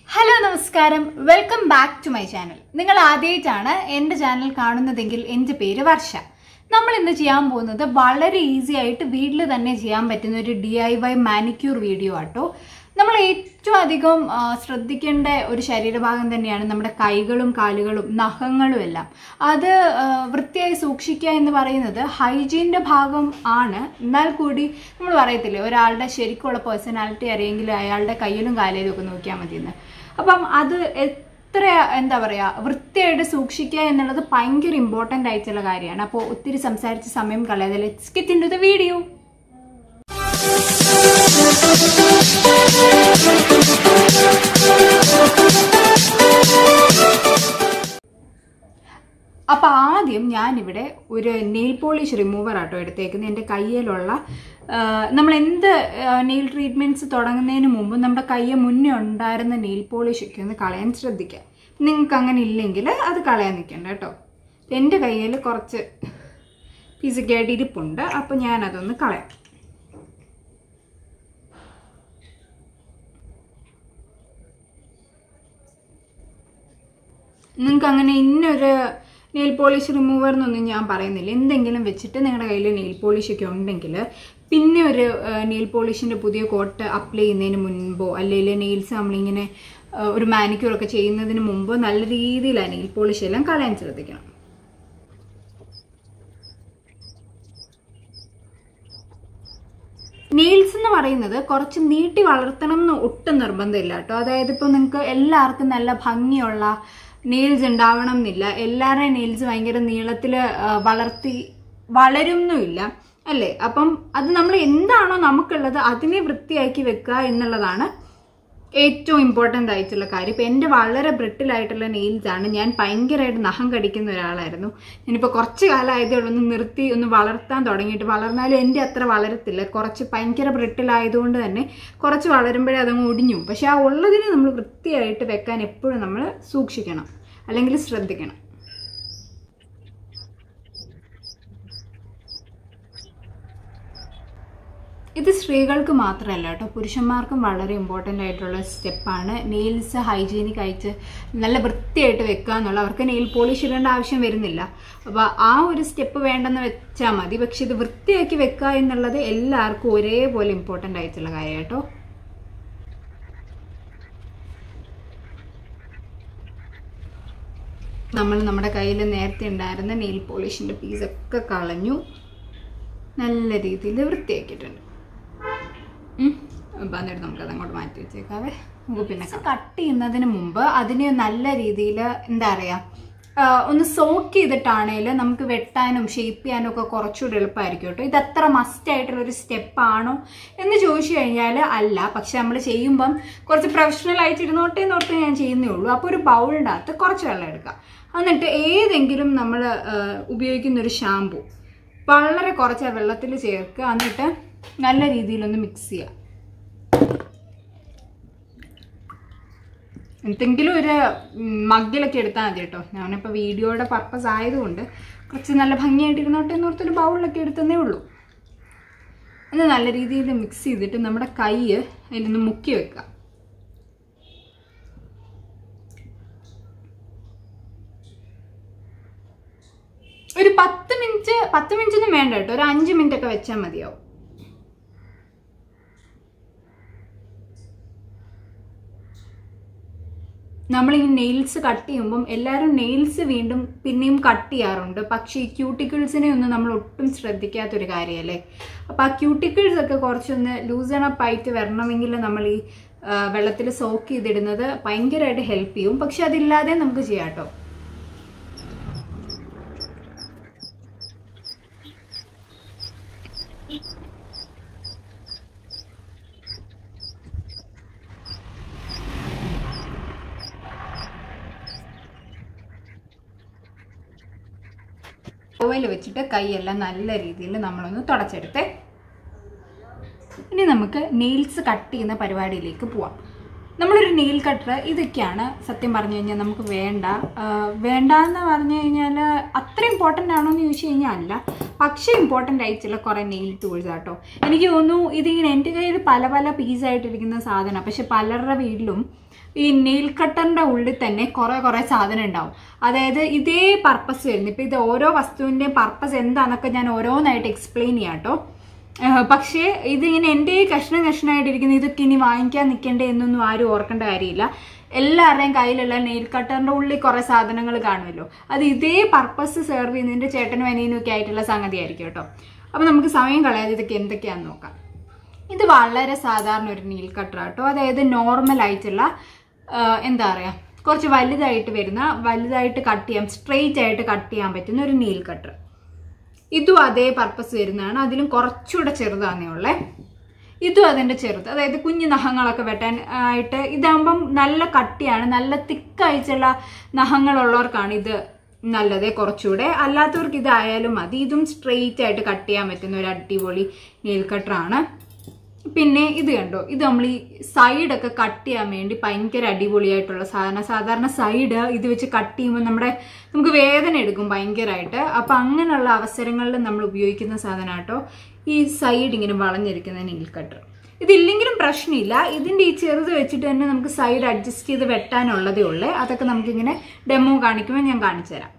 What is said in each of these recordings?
Hello നമസ്കാരം welcome back to my channel നിങ്ങൾ ആദ്യമായിട്ടാണ് എൻ്റെ ചാനൽ കാണുന്നതെങ്കിൽ എൻ്റെ പേര് വർഷ നമ്മൾ ഇന്ന് ചെയ്യാൻ പോകുന്നത് വളരെ ഈസി ആയിട്ട് വീട്ടിൽ തന്നെ ചെയ്യാൻ പറ്റുന്ന ഒരു D I Y manicure video ആട്ടോ നമ്മൾ ഏറ്റവും അധികം ആ, ശ്രദ്ധിക്കേണ്ട ഒരു ശരീരഭാഗം തന്നെയാണ് നമ്മുടെ കൈകളും കാലുകളും നഖങ്ങളും എല്ലാം അത് ആ, വൃത്തിയായി സൂക്ഷിക്കുക എന്ന് പറയുന്നത് ഹൈജീൻ്റെ ഭാഗം ആണ് എന്നാൽ കൂടി നമ്മൾ പറയത്തില്ലേ ഒരാളുടെ ശരിക്കുള്ള പേഴ്സണാലിറ്റി അറിയെങ്കിൽ അയാളുടെ കയ്യിലും കാലിലും ഒക്കെ നോക്കിയാൽ മതിയെന്ന് അപ്പം അത് എത്ര എന്താ പറയുക വൃത്തിയായിട്ട് സൂക്ഷിക്കുക എന്നുള്ളത് ഭയങ്കര ഇമ്പോർട്ടൻ്റ് ആയിട്ടുള്ള കാര്യമാണ് അപ്പോൾ ഒത്തിരി സംസാരിച്ച് സമയം കളയാതെ let's get in to the video അപ്പോൾ ആദ്യം ഞാനിവിടെ ഒരു നെയിൽ പോളിഷ് റിമൂവർ ആട്ടോ എടുത്തേക്കുന്നത് എൻ്റെ കയ്യിലുള്ള ആ, നമ്മൾ എന്ത് നെയിൽ ട്രീറ്റ്മെൻറ്റ്സ് തുടങ്ങുന്നതിന് മുമ്പ് നമ്മുടെ കയ്യിൽ മുന്നേ ഉണ്ടായിരുന്ന നെയിൽ പോളിഷ് ഒക്കെ ഒന്ന് കളയാൻ ശ്രദ്ധിക്കുക നിങ്ങൾക്ക് അങ്ങനെ ഇല്ലെങ്കിൽ അത് കളയാൻ നിൽക്കണ്ട കേട്ടോ എൻ്റെ കയ്യിൽ കുറച്ച് പീസൊക്കെ ആയിട്ട് ഇരിപ്പുണ്ട് അപ്പോൾ ഞാനതൊന്ന് കളയാം നിങ്ങൾക്ക് അങ്ങനെ ഇന്നൊരു നെയിൽ പോളിഷ് റിമൂവർ എന്നൊന്നും ഞാൻ പറയുന്നില്ല എന്തെങ്കിലും വെച്ചിട്ട് നിങ്ങളുടെ കയ്യിൽ നെയിൽ പോളിഷ് ഒക്കെ ഉണ്ടെങ്കിൽ പിന്നെ ഒരു നെയിൽ പോളിഷിൻ്റെ പുതിയ കോട്ട് അപ്ലൈ ചെയ്യുന്നതിന് മുൻപോ അല്ലെങ്കിൽ നെയിൽസ് നമ്മളിങ്ങനെ ആ, ഒരു മാനിക്യൂർ ഒക്കെ ചെയ്യുന്നതിന് മുമ്പ് നല്ല രീതിയിൽ ആ നെയിൽ പോളിഷ് എല്ലാം കളയാൻ ശ്രദ്ധിക്കണം നെയിൽസ് എന്ന് പറയുന്നത് കുറച്ച് നീട്ടി വളർത്തണം എന്ന് ഒട്ടും നിർബന്ധമില്ല കേട്ടോ അതായത് ഇപ്പോൾ നിങ്ങൾക്ക് എല്ലാവർക്കും നല്ല ഭംഗിയുള്ള നെയിൽസ് ഉണ്ടാവണം എന്നില്ല എല്ലാവരുടെയും നെയിൽസ് ഭയങ്കര നീളത്തിൽ വളർത്തി വളരുന്നുമില്ല അല്ലേ അപ്പം അത് നമ്മൾ എന്താണോ നമുക്കുള്ളത് അതിനെ വൃത്തിയാക്കി വെക്കുക എന്നുള്ളതാണ് ഏറ്റവും ഇമ്പോർട്ടൻ്റ് ആയിട്ടുള്ള കാര്യം ഇപ്പം എൻ്റെ വളരെ ബ്രിട്ടിലായിട്ടുള്ള നെയിൽസ് ആണ് ഞാൻ ഭയങ്കരമായിട്ട് നഖം കടിക്കുന്ന ഒരാളായിരുന്നു ഞാനിപ്പോൾ കുറച്ച് കാലമായതേ ഉള്ളൂ ഒന്ന് നിർത്തി ഒന്ന് വളർത്താൻ തുടങ്ങിയിട്ട് വളർന്നാലും എൻ്റെ അത്ര വളരത്തില്ല കുറച്ച് ഭയങ്കര ബ്രിട്ടിലായതുകൊണ്ട് തന്നെ കുറച്ച് വളരുമ്പോഴേ അതങ്ങ് ഒടിഞ്ഞു പക്ഷെ ആ ഉള്ളതിനെ നമ്മൾ വൃത്തിയായിട്ട് വെക്കാൻ എപ്പോഴും നമ്മൾ സൂക്ഷിക്കണം അല്ലെങ്കിൽ ശ്രദ്ധിക്കണം ഇത് സ്ത്രീകൾക്ക് മാത്രമല്ല കേട്ടോ പുരുഷന്മാർക്കും വളരെ ഇമ്പോർട്ടൻ്റ് ആയിട്ടുള്ള സ്റ്റെപ്പാണ് നെയിൽസ് ഹൈജീനിക് ആയിട്ട് നല്ല വൃത്തിയായിട്ട് വെക്കുക എന്നുള്ള അവർക്ക് നെയിൽ പോളിഷ് ഇടേണ്ട ആവശ്യം വരുന്നില്ല അപ്പോൾ ആ ഒരു സ്റ്റെപ്പ് വേണ്ടെന്ന് വെച്ചാൽ മതി പക്ഷെ ഇത് വൃത്തിയാക്കി വെക്കുക എന്നുള്ളത് എല്ലാവർക്കും ഒരേപോലെ ഇമ്പോർട്ടൻ്റ് ആയിട്ടുള്ള കാര്യം കേട്ടോ നമ്മൾ നമ്മുടെ കയ്യിൽ നേരത്തെ ഉണ്ടായിരുന്ന നെയിൽ പോളിഷിൻ്റെ പീസൊക്കെ കളഞ്ഞു നല്ല രീതിയിൽ വൃത്തിയാക്കിയിട്ടുണ്ട് ഉം. അപ്പം എന്നിട്ട് നമുക്കത് അങ്ങോട്ട് മാറ്റി വെച്ചേക്കാവേ നമുക്ക് പിന്നെ കട്ട് ചെയ്യുന്നതിന് മുമ്പ് അതിനെ നല്ല രീതിയിൽ എന്താ പറയുക ഒന്ന് സോക്ക് ചെയ്തിട്ടാണേൽ നമുക്ക് വെട്ടാനും ഷേപ്പ് ചെയ്യാനും ഒക്കെ കുറച്ചുകൂടി എളുപ്പമായിരിക്കും കേട്ടോ ഇത് അത്ര മസ്റ്റ് ആയിട്ടുള്ള ഒരു സ്റ്റെപ്പാണോ എന്ന് ചോദിച്ചു കഴിഞ്ഞാൽ അല്ല പക്ഷെ നമ്മൾ ചെയ്യുമ്പം കുറച്ച് പ്രൊഫഷണൽ ആയിട്ട് ഇരുന്നോട്ടെ എന്ന് ഓർത്ത് ഞാൻ ചെയ്യുന്നേ ഉള്ളൂ അപ്പോൾ ഒരു ബൗളിൻ്റെ അകത്ത് കുറച്ച് വെള്ളം എടുക്കുക എന്നിട്ട് ഏതെങ്കിലും നമ്മൾ ഉപയോഗിക്കുന്ന ഒരു ഷാമ്പു വളരെ കുറച്ച് ആ വെള്ളത്തിൽ ചേർക്കുക എന്നിട്ട് നല്ല രീതിയിലൊന്ന് മിക്സ് ചെയ്യുക എന്തെങ്കിലും ഒരു മഗ്ഗിലൊക്കെ എടുത്താൽ മതി കേട്ടോ ഞാനിപ്പോൾ വീഡിയോയുടെ പർപ്പസ് ആയതുകൊണ്ട് കുറച്ച് നല്ല ഭംഗിയായിട്ട് ഇരുന്നോട്ടെ എന്ന് ഓർത്തൊരു ബൗളിലൊക്കെ എടുത്തതേ ഉള്ളൂ അത് നല്ല രീതിയിൽ മിക്സ് ചെയ്തിട്ട് നമ്മുടെ കൈ അതിലൊന്ന് മുക്കി വെക്കുക ഒരു പത്ത് മിനിറ്റ് പത്ത് മിനിറ്റ് ഒന്നും വേണ്ട കേട്ടോ ഒരു അഞ്ച് മിനിറ്റ് ഒക്കെ വെച്ചാൽ മതിയാവും നമ്മൾ ഈ നെയിൽസ് കട്ട് ചെയ്യുമ്പം എല്ലാവരും നെയിൽസ് വീണ്ടും പിന്നെയും കട്ട് ചെയ്യാറുണ്ട് പക്ഷേ ഈ ക്യൂട്ടിക്കിൾസിനെ ഒന്നും നമ്മൾ ഒട്ടും ശ്രദ്ധിക്കാത്തൊരു കാര്യമല്ലേ അപ്പോൾ ആ ക്യൂട്ടിക്കിൾസ് ഒക്കെ കുറച്ചൊന്ന് ലൂസൺ അപ്പ് ആയിട്ട് വരണമെങ്കിൽ നമ്മൾ ഈ വെള്ളത്തിൽ സോക്ക് ചെയ്തിടുന്നത് ഭയങ്കരമായിട്ട് ഹെൽപ്പ് ചെയ്യും പക്ഷെ അതില്ലാതെ നമുക്ക് ചെയ്യാം കേട്ടോ ഓയിൽ വെച്ചിട്ട് കൈയെല്ലാം നല്ല രീതിയിൽ നമ്മളൊന്ന് തുടച്ചെടുത്തേ ഇനി നമുക്ക് നെയിൽസ് കട്ട് ചെയ്യുന്ന പരിപാടിയിലേക്ക് പോവാം നമ്മളൊരു നെയിൽ കട്ടർ ഇതൊക്കെയാണ് സത്യം പറഞ്ഞു കഴിഞ്ഞാൽ നമുക്ക് വേണ്ട ആ, വേണ്ട എന്ന് പറഞ്ഞു കഴിഞ്ഞാൽ അത്ര ഇമ്പോർട്ടൻ്റ് ആണോ എന്ന് ചോദിച്ചു കഴിഞ്ഞാൽ അല്ല പക്ഷേ ഇമ്പോർട്ടൻ്റ് ആയിട്ടുള്ള കുറേ നെയിൽ ടൂൾസ് ആട്ടോ എനിക്ക് തോന്നുന്നു ഇതിങ്ങനെ എൻ്റെ കയ്യിൽ പല പല പീസായിട്ടിരിക്കുന്ന സാധനം പക്ഷെ പലരുടെ വീട്ടിലും ഈ നെയിൽ കട്ടറിന്റെ ഉള്ളിൽ തന്നെ കുറെ കുറെ സാധനം ഉണ്ടാവും അതായത് ഇതേ പർപ്പസ് വരുന്നു ഇപ്പൊ ഇത് ഓരോ വസ്തുവിന്റെയും പർപ്പസ് എന്താന്നൊക്കെ ഞാൻ ഓരോന്നായിട്ട് എക്സ്പ്ലെയിൻ ചെയ്യാം കേട്ടോ ഏഹ് പക്ഷേ ഇതിങ്ങനെ എൻ്റെ ഈ കഷ്ണം കഷ്ണമായിട്ടിരിക്കുന്ന ഇതൊക്കെ ഇനി വാങ്ങിക്കാൻ നിൽക്കണ്ടേ എന്നൊന്നും ആരും ഓർക്കേണ്ട കാര്യമില്ല എല്ലാവരുടെയും കയ്യിലുള്ള നെയിൽ കട്ടറിന്റെ ഉള്ളിൽ കുറെ സാധനങ്ങൾ കാണുമല്ലോ അത് ഇതേ പർപ്പസ് സെർവ് ചെയ്യുന്നതിന്റെ ചേട്ടനും അനിയനും ഒക്കെ ആയിട്ടുള്ള സംഗതിയായിരിക്കും കേട്ടോ അപ്പൊ നമുക്ക് സമയം കളയാതെ ഇതൊക്കെ എന്തൊക്കെയാന്ന് നോക്കാം ഇത് വളരെ സാധാരണ ഒരു നീൽ കട്ടർ കേട്ടോ അതായത് നോർമൽ ആയിട്ടുള്ള ആ, എന്താ പറയുക കുറച്ച് വലുതായിട്ട് വരുന്ന വലുതായിട്ട് കട്ട് ചെയ്യാൻ സ്ട്രെയിറ്റ് ആയിട്ട് കട്ട് ചെയ്യാൻ പറ്റുന്ന ഒരു നീൽ കട്ടർ ഇതും അതേ പർപ്പസ് വരുന്നതാണ് അതിലും കുറച്ചുകൂടെ ചെറുതാന്നേ ഉള്ളേ ഇതും അതിൻ്റെ ചെറുത് അതായത് കുഞ്ഞു നഖങ്ങളൊക്കെ വെട്ടാൻ ആയിട്ട് ഇതാകുമ്പം നല്ല കട്ടിയാണ് നല്ല തിക്കായിട്ടുള്ള നഖങ്ങളുള്ളവർക്കാണ് ഇത് നല്ലത് കുറച്ചുകൂടെ അല്ലാത്തവർക്ക് ഇതായാലും മതി ഇതും സ്ട്രെയിറ്റ് ആയിട്ട് കട്ട് ചെയ്യാൻ പറ്റുന്ന ഒരു അടിപൊളി നെയിൽ കട്ടറാണ് പിന്നെ ഇത് കണ്ടോ ഇത് നമ്മൾ ഈ സൈഡൊക്കെ കട്ട് ചെയ്യാൻ വേണ്ടി ഭയങ്കര അടിപൊളിയായിട്ടുള്ള സാധനം സാധാരണ സൈഡ് ഇത് വെച്ച് കട്ട് ചെയ്യുമ്പോൾ നമ്മുടെ നമുക്ക് വേദന എടുക്കും ഭയങ്കരമായിട്ട് അപ്പം അങ്ങനെയുള്ള അവസരങ്ങളിൽ നമ്മൾ ഉപയോഗിക്കുന്ന സാധനം കേട്ടോ ഈ സൈഡ് ഇങ്ങനെ വളഞ്ഞിരിക്കുന്ന നെയിൽ കട്ടർ ഇതില്ലെങ്കിലും പ്രശ്നമില്ല ഇതിൻ്റെ ഈ ചെറുത് വെച്ചിട്ട് തന്നെ നമുക്ക് സൈഡ് അഡ്ജസ്റ്റ് ചെയ്ത് വെട്ടാനുള്ളതേ ഉള്ളേ അതൊക്കെ നമുക്കിങ്ങനെ ഡെമോ കാണിക്കുമ്പോൾ ഞാൻ കാണിച്ചു തരാം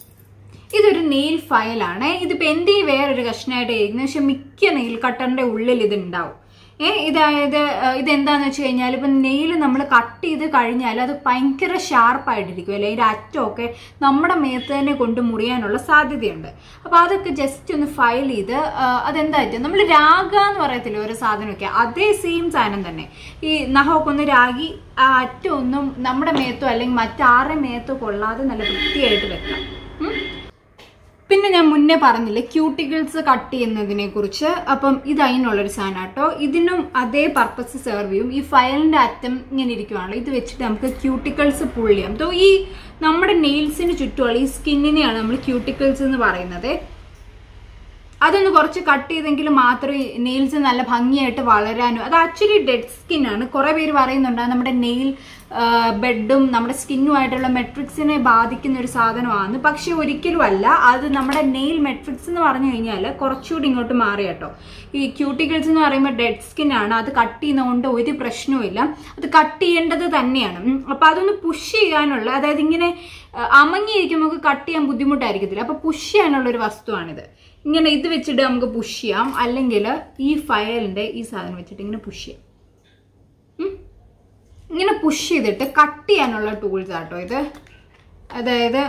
ഇതൊരു നെയിൽ ഫയലാണ് ഇതിപ്പോൾ എൻ്റെ ഈ വേറൊരു കഷ്ണമായിട്ട് ചെയ്യുന്നത് പക്ഷെ മിക്ക നെയിൽ കട്ടറിൻ്റെ ഉള്ളിൽ ഇത് ഉണ്ടാവും ഏ ഇതായത് ഏഹ്, ഇതെന്താന്ന് വെച്ച് കഴിഞ്ഞാൽ ഇപ്പം നെയിൽ നമ്മൾ കട്ട് ചെയ്ത് കഴിഞ്ഞാൽ അത് ഭയങ്കര ഷാർപ്പായിട്ടിരിക്കും അല്ലെ അതിൻ്റെ അറ്റമൊക്കെ നമ്മുടെ മേത്ത് തന്നെ കൊണ്ട് മുറിയാനുള്ള സാധ്യതയുണ്ട് അപ്പോൾ അതൊക്കെ ജസ്റ്റ് ഒന്ന് ഫയൽ ചെയ്ത് ഏഹ്, അതെന്തായിട്ട് നമ്മൾ രാഗ എന്ന് പറയത്തില്ലേ ഒരു സാധനമൊക്കെ അതേ സെയിം സാധനം തന്നെ ഈ നഖമൊക്കെ ഒന്ന് രാഗി ആ അറ്റമൊന്നും നമ്മുടെ മേത്തോ അല്ലെങ്കിൽ മറ്റാരുടെ മേത്തോ കൊള്ളാതെ നല്ല വൃത്തിയായിട്ട് വെക്കാം ഉം. പിന്നെ ഞാൻ മുന്നേ പറഞ്ഞില്ലേ ക്യൂട്ടിക്കിൾസ് കട്ട് ചെയ്യുന്നതിനെ കുറിച്ച് അപ്പം ഇത് അതിനുള്ളൊരു സാധനം കേട്ടോ ഇതിനും അതേ പർപ്പസ് സെർവ് ചെയ്യും ഈ ഫയലിന്റെ അറ്റം ഇങ്ങനെ ഇരിക്കുവാണല്ലോ ഇത് വെച്ചിട്ട് നമുക്ക് ക്യൂട്ടിക്കിൾസ് പുൾ ചെയ്യാം തോ ഈ നമ്മുടെ നെയിൽസിന് ചുറ്റുമുള്ള ഈ സ്കിന്നിനെയാണ് നമ്മൾ ക്യൂട്ടിക്കിൾസ് എന്ന് പറയുന്നത് അതൊന്ന് കുറച്ച് കട്ട് ചെയ്തെങ്കിൽ മാത്രമേ നെയിൽസ് നല്ല ഭംഗിയായിട്ട് വളരാനും അത് ആക്ച്വലി ഡെഡ് സ്കിൻ ആണ് കുറെ പേര് പറയുന്നുണ്ട് അത് നമ്മുടെ നെയിൽ ബെഡും നമ്മുടെ സ്കിന്നുമായിട്ടുള്ള മെട്രിക്സിനെ ബാധിക്കുന്ന ഒരു സാധനമാണ് പക്ഷെ ഒരിക്കലും അല്ല അത് നമ്മുടെ നെയിൽ മെട്രിക്സ് എന്ന് പറഞ്ഞു കഴിഞ്ഞാൽ കുറച്ചുകൂടി ഇങ്ങോട്ട് മാറി കേട്ടോ ഈ ക്യൂട്ടിക്കിൾസ് എന്ന് പറയുമ്പോൾ ഡെഡ് സ്കിൻ ആണ് അത് കട്ട് ചെയ്യുന്നതുകൊണ്ട് ഒരു പ്രശ്നവുമില്ല അത് കട്ട് ചെയ്യേണ്ടത് തന്നെയാണ് ഉം, അപ്പൊ അതൊന്ന് പുഷ് ചെയ്യാനുള്ള അതായത് ഇങ്ങനെ ആ, അമങ്ങിയിരിക്കുമ്പോൾ നമുക്ക് കട്ട് ചെയ്യാൻ ബുദ്ധിമുട്ടായിരിക്കത്തില്ല അപ്പൊ പുഷ് ചെയ്യാനുള്ള ഒരു വസ്തുവാണിത് ഇങ്ങനെ ഇത് വെച്ചിട്ട് നമുക്ക് പുഷ് ചെയ്യാം അല്ലെങ്കിൽ ഈ ഫയലിന്റെ ഈ സാധനം വെച്ചിട്ട് ഇങ്ങനെ പുഷ് ചെയ്യാം ഉം. ഇങ്ങനെ പുഷ് ചെയ്തിട്ട് കട്ട് ചെയ്യാനുള്ള ടൂൾസ് ആട്ടോ ഇത് അതായത്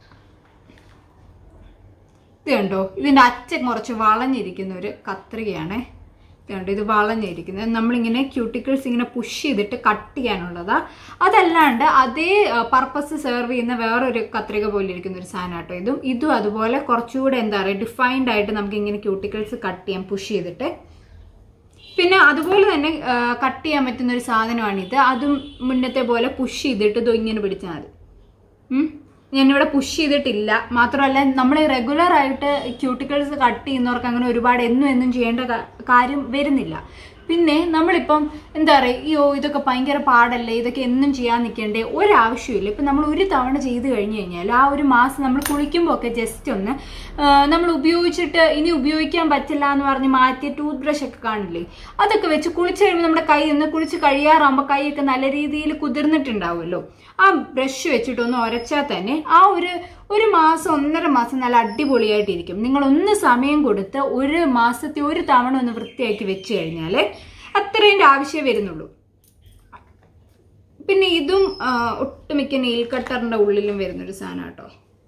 ഇത് കണ്ടോ ഇതിന്റെ അറ്റം കുറച്ച് വളഞ്ഞിരിക്കുന്ന ഒരു കത്രികയാണ് ഇത് കണ്ടോ ഇത് വളഞ്ഞിരിക്കുന്നത് നമ്മളിങ്ങനെ ക്യൂട്ടിക്കിൾസ് ഇങ്ങനെ പുഷ് ചെയ്തിട്ട് കട്ട് ചെയ്യാനുള്ളതാ അതല്ലാണ്ട് അതേ പർപ്പസ് സെർവ് ചെയ്യുന്ന വേറൊരു കത്രിക പോലെ ഇരിക്കുന്ന ഒരു സാധനം കേട്ടോ ഇതും ഇതും അതുപോലെ കുറച്ചുകൂടെ എന്താ പറയുക ഡിഫൈൻഡ് ആയിട്ട് നമുക്ക് ഇങ്ങനെ ക്യൂട്ടിക്കിൾസ് കട്ട് ചെയ്യാം പുഷ് ചെയ്തിട്ട് പിന്നെ അതുപോലെ തന്നെ കട്ട് ചെയ്യാൻ പറ്റുന്ന ഒരു സാധനമാണിത് അതും മുന്നത്തെ പോലെ പുഷ് ചെയ്തിട്ട് ഇത് ഇങ്ങനെ പിടിച്ചാൽ മതി ഉം. ഞാനിവിടെ പുഷ് ചെയ്തിട്ടില്ല മാത്രമല്ല നമ്മൾ റെഗുലർ ആയിട്ട് ക്യൂട്ടിക്കിൾസ് കട്ട് ചെയ്യുന്നവർക്ക് അങ്ങനെ ഒരുപാട് എന്നും എന്നും ചെയ്യേണ്ട കാ- കാര്യം വരുന്നില്ല പിന്നെ നമ്മളിപ്പം എന്താ പറയുക അയ്യോ ഇതൊക്കെ ഭയങ്കര പാടല്ലേ ഇതൊക്കെ എന്നും ചെയ്യാൻ നിൽക്കേണ്ടേ ഒരാവശ്യമില്ല ഇപ്പം നമ്മൾ ഒരു തവണ ചെയ്ത് കഴിഞ്ഞ് കഴിഞ്ഞാൽ ആ ഒരു മാസം നമ്മൾ കുളിക്കുമ്പോൾ ഒക്കെ ജസ്റ്റ് ഒന്ന് ആ, നമ്മൾ ഉപയോഗിച്ചിട്ട് ഇനി ഉപയോഗിക്കാൻ പറ്റില്ല എന്ന് പറഞ്ഞ് മാറ്റിയ ടൂത്ത് ബ്രഷ് ഒക്കെ കാണില്ലേ അതൊക്കെ വെച്ച് കുളിച്ച് കഴിയുമ്പോൾ നമ്മുടെ കൈ ഒന്ന് കുളിച്ച് കഴിയാറാകുമ്പോൾ കൈയൊക്കെ നല്ല രീതിയിൽ കുതിർന്നിട്ടുണ്ടാവുമല്ലോ ആ ബ്രഷ് വെച്ചിട്ടൊന്ന് ഉരച്ചാൽ തന്നെ ആ ഒരു ഒരു മാസം ഒന്നര മാസം നല്ല അടിപൊളിയായിട്ടിരിക്കും നിങ്ങൾ ഒന്ന് സമയം കൊടുത്ത് ഒരു മാസത്തെ ഒരു തവണ ഒന്ന് വൃത്തിയാക്കി വെച്ച് കഴിഞ്ഞാൽ അത്രയും ആവശ്യമേ വരുന്നുള്ളൂ പിന്നെ ഇതും ആ, ഒട്ടുമിക്ക നെയിൽ കട്ടറിന്റെ ഉള്ളിലും വരുന്നൊരു സാധനം കേട്ടോ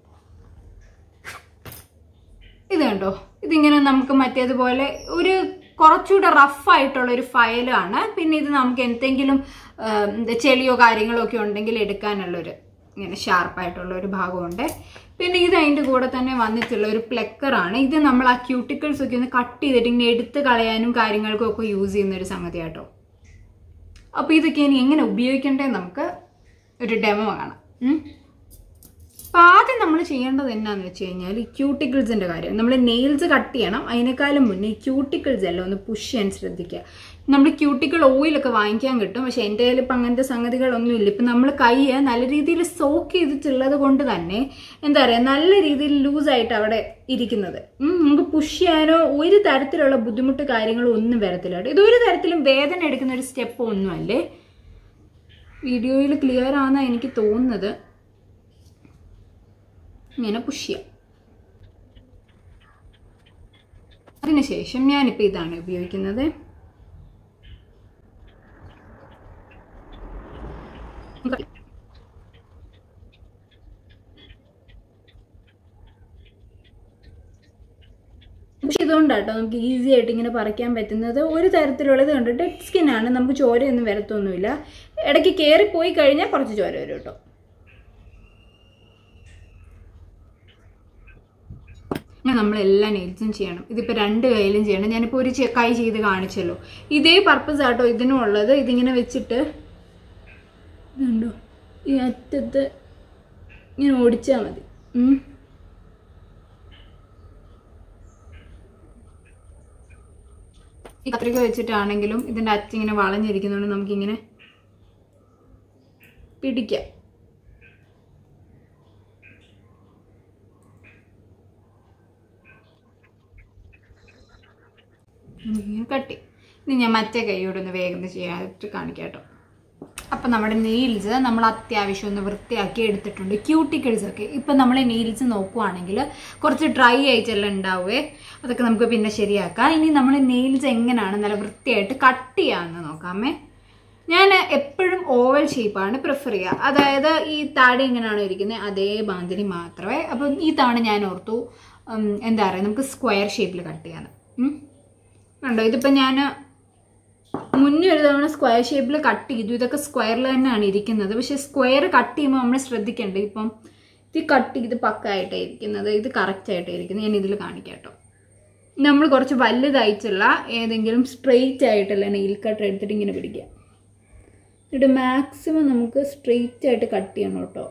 ഇത് കണ്ടോ ഇതിങ്ങനെ നമുക്ക് മറ്റേതുപോലെ ഒരു കുറച്ചുകൂടെ റഫ് ആയിട്ടുള്ള ഒരു ഫയലാണ് പിന്നെ ഇത് നമുക്ക് എന്തെങ്കിലും ആ, എന്താ ചെളിയോ കാര്യങ്ങളോ ഒക്കെ ഉണ്ടെങ്കിൽ എടുക്കാനുള്ളൊരു ഇങ്ങനെ ഷാർപ്പായിട്ടുള്ള ഒരു ഭാഗമുണ്ട് പിന്നെ ഇത് അതിൻ്റെ കൂടെ തന്നെ വന്നിട്ടുള്ള ഒരു പ്ലെക്കറാണ് ഇത് നമ്മൾ ആ ക്യൂട്ടിക്കിൾസ് ഒക്കെ ഒന്ന് കട്ട് ചെയ്തിട്ട് ഇങ്ങനെ എടുത്ത് കളയാനും കാര്യങ്ങൾക്കും ഒക്കെ യൂസ് ചെയ്യുന്ന ഒരു സംഗതി കേട്ടോ അപ്പോൾ ഇതൊക്കെ ഇനി എങ്ങനെ ഉപയോഗിക്കണ്ടേ നമുക്ക് ഒരു ഡെമോ കാണാം ഉം. അപ്പോൾ ആദ്യം നമ്മൾ ചെയ്യേണ്ടത് എന്നാന്ന് വെച്ച് കഴിഞ്ഞാൽ ഈ ക്യൂട്ടിക്കിൾസിൻ്റെ കാര്യം നമ്മൾ നെയിൽസ് കട്ട് ചെയ്യണം അതിനേക്കാളും മുന്നേ ഈ ക്യൂട്ടിക്കിൾസ് എല്ലാം ഒന്ന് പുഷ് ചെയ്യാൻ ശ്രദ്ധിക്കുക നമ്മൾ ക്യൂട്ടിക്കിൾ ഓയിലൊക്കെ വാങ്ങിക്കാൻ കിട്ടും പക്ഷെ എൻ്റെ കയ്യിൽ ഇപ്പം അങ്ങനത്തെ സംഗതികളൊന്നും ഇല്ല ഇപ്പം നമ്മൾ കൈ നല്ല രീതിയിൽ സോക്ക് ചെയ്തിട്ടുള്ളത് കൊണ്ട് തന്നെ എന്താ പറയുക നല്ല രീതിയിൽ ലൂസായിട്ട് അവിടെ ഇരിക്കുന്നത് ഉം, നമുക്ക് പുഷ് ചെയ്യാനോ ഒരു തരത്തിലുള്ള ബുദ്ധിമുട്ട് കാര്യങ്ങളോ ഒന്നും വരത്തില്ല കേട്ടോ ഇത് ഒരു തരത്തിലും വേദന എടുക്കുന്ന ഒരു സ്റ്റെപ്പ് ഒന്നുമല്ലേ വീഡിയോയിൽ ക്ലിയർ ആണെന്നാണ് എനിക്ക് തോന്നുന്നത് ഇങ്ങനെ പുഷ് ചെയ്യാം അതിനുശേഷം ഞാനിപ്പോൾ ഇതാണ് ഉപയോഗിക്കുന്നത് പക്ഷെ ഇതുകൊണ്ടാട്ടോ നമുക്ക് ഈസി ആയിട്ട് ഇങ്ങനെ പറിക്കാൻ പറ്റുന്നത് ഒരു തരത്തിലുള്ളത് കണ്ട് ഡെഡ് സ്കിന്നാണ് നമുക്ക് ചോരയൊന്നും വരത്തൊന്നുമില്ല ഇടയ്ക്ക് കയറി പോയി കഴിഞ്ഞാൽ കുറച്ച് ചോര വരും കേട്ടോ ഞാൻ നമ്മളെല്ലാ നെയിൽസും ചെയ്യണം ഇതിപ്പോൾ രണ്ട് കൈയിലും ചെയ്യണം ഞാനിപ്പോൾ ഒരു ചെ- കൈ ചെയ്ത് കാണിച്ചല്ലോ ഇതേ പർപ്പസ് ആട്ടോ ഇതിനും ഉള്ളത് ഇതിങ്ങനെ വെച്ചിട്ട് ഇതുണ്ടോ ഈ അറ്റത്ത് ഇങ്ങനെ ഓടിച്ചാൽ മതി ഉം. ഈ കത്രിക വെച്ചിട്ടാണെങ്കിലും ഇതിൻ്റെ അച്ചിങ്ങനെ വളഞ്ഞിരിക്കുന്നതുകൊണ്ട് നമുക്കിങ്ങനെ പിടിക്കാം നമുക്കിങ്ങനെ കട്ടി ഇനി ഞാൻ മറ്റേ കൈയോട് ഒന്ന് വേഗം ചെയ്യാനായിട്ട് കാണിക്കാം കേട്ടോ അപ്പം നമ്മുടെ നെയിൽസ് നമ്മൾ അത്യാവശ്യം ഒന്ന് വൃത്തിയാക്കി എടുത്തിട്ടുണ്ട് ക്യൂട്ടിക്കിൾസ് ഒക്കെ ഇപ്പം നമ്മൾ നെയിൽസ് നോക്കുവാണെങ്കിൽ കുറച്ച് ഡ്രൈ ആയിട്ടെല്ലാം ഉണ്ടാവുമേ അതൊക്കെ നമുക്ക് പിന്നെ ശരിയാക്കാം ഇനി നമ്മൾ നെയിൽസ് എങ്ങനെയാണ് നല്ല വൃത്തിയായിട്ട് കട്ട് ചെയ്യാമെന്ന് നോക്കാമേ ഞാൻ എപ്പോഴും ഓവൽ ഷേപ്പാണ് പ്രിഫർ ചെയ്യുക അതായത് ഈ താടി എങ്ങനെയാണോ ഇരിക്കുന്നത് അതേ മാതിരി മാത്രമേ അപ്പം ഈ തവണ ഞാൻ ഓർത്തു ഉം, എന്താ പറയുക നമുക്ക് സ്ക്വയർ ഷേപ്പിൽ കട്ട് ചെയ്യാൻ കണ്ടോ ഇതിപ്പോൾ ഞാൻ മുന്നേ ഒരു തവണ സ്ക്വയർ ഷേപ്പിൽ കട്ട് ചെയ്തു ഇതൊക്കെ സ്ക്വയറിൽ തന്നെയാണ് ഇരിക്കുന്നത് പക്ഷെ സ്ക്വയർ കട്ട് ചെയ്യുമ്പോൾ നമ്മൾ ശ്രദ്ധിക്കേണ്ടത് ഇപ്പം ഇത് കട്ട് ചെയ്ത് പക്കായിട്ടാണ് ഇരിക്കുന്നത് ഇത് കറക്റ്റ് ആയിട്ടാണ് ഇരിക്കുന്നത് ഞാൻ ഇതിൽ കാണിക്കാം കേട്ടോ നമ്മൾ കുറച്ച് വലുതായിട്ടുള്ള ഏതെങ്കിലും സ്ട്രെയിറ്റ് ആയിട്ടുള്ള നെയിൽ കട്ടർ എടുത്തിട്ട് ഇങ്ങനെ പിടിക്കുക എന്നിട്ട് മാക്സിമം നമുക്ക് സ്ട്രെയിറ്റ് ആയിട്ട് കട്ട് ചെയ്യണം കേട്ടോ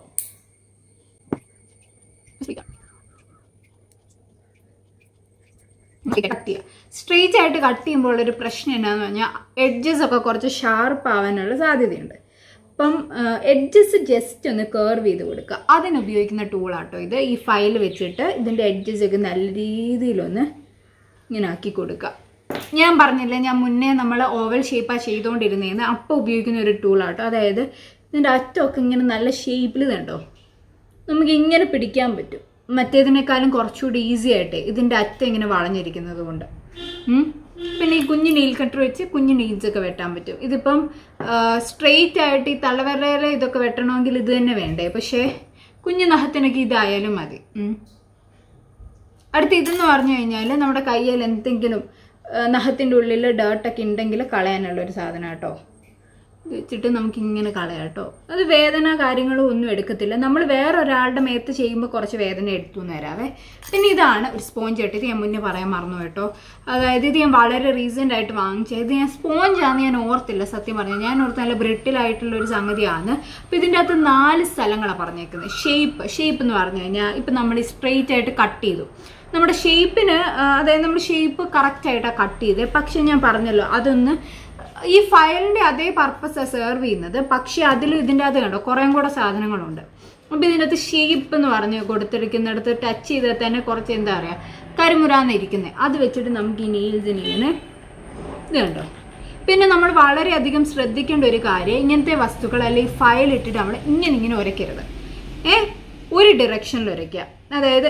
കട്ട് ചെയ്യുക സ്ട്രെയിറ്റ് ആയിട്ട് കട്ട് ചെയ്യുമ്പോൾ ഒരു പ്രശ്നം എന്നാന്ന് പറഞ്ഞാൽ എഡ്ജസ് ഒക്കെ കുറച്ച് ഷാർപ്പ് ആവാനുള്ള സാധ്യതയുണ്ട് അപ്പം എഡ്ജസ് ജസ്റ്റ് ഒന്ന് കേർവ് ചെയ്ത് കൊടുക്കുക അതിന് ഉപയോഗിക്കുന്ന ടൂളാട്ടോ ഇത് ഈ ഫയൽ വെച്ചിട്ട് ഇതിൻ്റെ എഡ്ജസ് ഒക്കെ നല്ല രീതിയിലൊന്ന് ഇങ്ങനെ ആക്കി കൊടുക്കുക ഞാൻ പറഞ്ഞില്ലേ ഞാൻ മുന്നേ നമ്മൾ ഓവൽ ഷേപ്പാണ് ചെയ്തുകൊണ്ടിരുന്നതെന്ന് അപ്പോൾ ഉപയോഗിക്കുന്ന ഒരു ടൂളാട്ടോ അതായത് ഇതിൻ്റെ അറ്റമൊക്കെ ഇങ്ങനെ നല്ല ഷേപ്പിൽ കണ്ടോ നമുക്ക് ഇങ്ങനെ പിടിക്കാൻ പറ്റും മറ്റേതിനേക്കാളും കുറച്ചുകൂടി ഈസി ആയിട്ട് ഇതിൻ്റെ അറ്റം ഇങ്ങനെ വളഞ്ഞിരിക്കുന്നത് കൊണ്ട് ഉം. പിന്നെ ഈ കുഞ്ഞു നെയിൽ കട്ടർ വെച്ച് കുഞ്ഞു നെയിൽസ് ഒക്കെ വെട്ടാൻ പറ്റും ഇതിപ്പം സ്ട്രെയിറ്റ് ആയിട്ട് ഈ തലവരയിലെ ഇതൊക്കെ വെട്ടണമെങ്കിൽ ഇത് തന്നെ വേണ്ടേ പക്ഷേ കുഞ്ഞു നഖത്തിനൊക്കെ ഇതായാലും മതി ഉം. അടുത്ത ഇതെന്ന് പറഞ്ഞു കഴിഞ്ഞാൽ നമ്മുടെ കയ്യിൽ എന്തെങ്കിലും നഖത്തിൻ്റെ ഉള്ളിൽ ഡേർട്ടൊക്കെ ഉണ്ടെങ്കിൽ കളയാനുള്ള ഒരു സാധനം കേട്ടോ ഇത് വെച്ചിട്ട് നമുക്ക് ഇങ്ങനെ കളയാം കേട്ടോ അത് വേദന കാര്യങ്ങളും ഒന്നും എടുക്കത്തില്ല നമ്മൾ വേറെ ഒരാളുടെ മേത്ത് ചെയ്യുമ്പോൾ കുറച്ച് വേദന എടുത്തു എന്ന് വരാവേ പിന്നെ ഇതാണ് ഒരു സ്പോഞ്ച് കേട്ടോ ഇത് ഞാൻ മുന്നേ പറയാൻ മറന്നു കേട്ടോ അതായത് ഇത് ഞാൻ വളരെ റീസെൻ്റ് ആയിട്ട് വാങ്ങിച്ചത് ഇത് ഞാൻ സ്പോഞ്ച് ആണെന്ന് ഞാൻ ഓർത്തില്ല സത്യം പറഞ്ഞു ഞാൻ ഓർത്ത് നല്ല ബ്രിട്ടിലായിട്ടുള്ള ഒരു സംഗതിയാണ് അപ്പോൾ ഇതിൻ്റെ അകത്ത് നാല് സ്ഥലങ്ങളാണ് പറഞ്ഞേക്കുന്നത് ഷേപ്പ് ഷേപ്പ് എന്ന് പറഞ്ഞു കഴിഞ്ഞാൽ ഇപ്പം നമ്മൾ സ്ട്രെയിറ്റ് ആയിട്ട് കട്ട് ചെയ്തു നമ്മുടെ ഷേപ്പിന് അതായത് നമ്മൾ ഷേപ്പ് കറക്റ്റ് ആയിട്ടാണ് കട്ട് ചെയ്തത് പക്ഷെ ഞാൻ പറഞ്ഞല്ലോ അതൊന്ന് ഈ ഫയലിൻ്റെ അതേ പർപ്പസാണ് സെർവ് ചെയ്യുന്നത് പക്ഷേ അതിലും ഇതിൻ്റെ അകത്ത് കണ്ടോ കുറേം കൂടെ സാധനങ്ങളുണ്ട് അപ്പോൾ ഇതിനകത്ത് ഷേപ്പ് എന്ന് പറഞ്ഞ് കൊടുത്തിരിക്കുന്നിടത്ത് ടച്ച് ചെയ്താൽ തന്നെ കുറച്ച് എന്താ പറയുക കരിമുരാന്ന് ഇരിക്കുന്നത് അത് വെച്ചിട്ട് നമുക്ക് ഈ നെയിൽസിന് ഇങ്ങനെ ഇത് കണ്ടോ പിന്നെ നമ്മൾ വളരെയധികം ശ്രദ്ധിക്കേണ്ട ഒരു കാര്യം ഇങ്ങനത്തെ വസ്തുക്കൾ അല്ലെങ്കിൽ ഫയൽ ഇട്ടിട്ട് നമ്മൾ ഇങ്ങനെ ഇങ്ങനെ ഉരയ്ക്കരുത് ഏ ഒരു ഡിറക്ഷനിൽ ഉരയ്ക്കുക അതായത്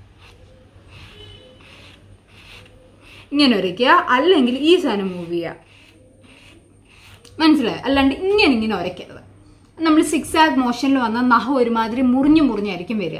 ഇങ്ങനെ ഉരയ്ക്കുക അല്ലെങ്കിൽ ഈ സാധനം മൂവ് ചെയ്യുക മനസ്സിലായോ അല്ലാണ്ട് ഇങ്ങനെ ഇങ്ങനെ ഉരയ്ക്കരുത് നമ്മൾ സിക്സ് ആഗ് മോഷനിൽ വന്നാൽ നഖം ഒരുമാതിരി മുറിഞ്ഞു മുറിഞ്ഞായിരിക്കും വരിക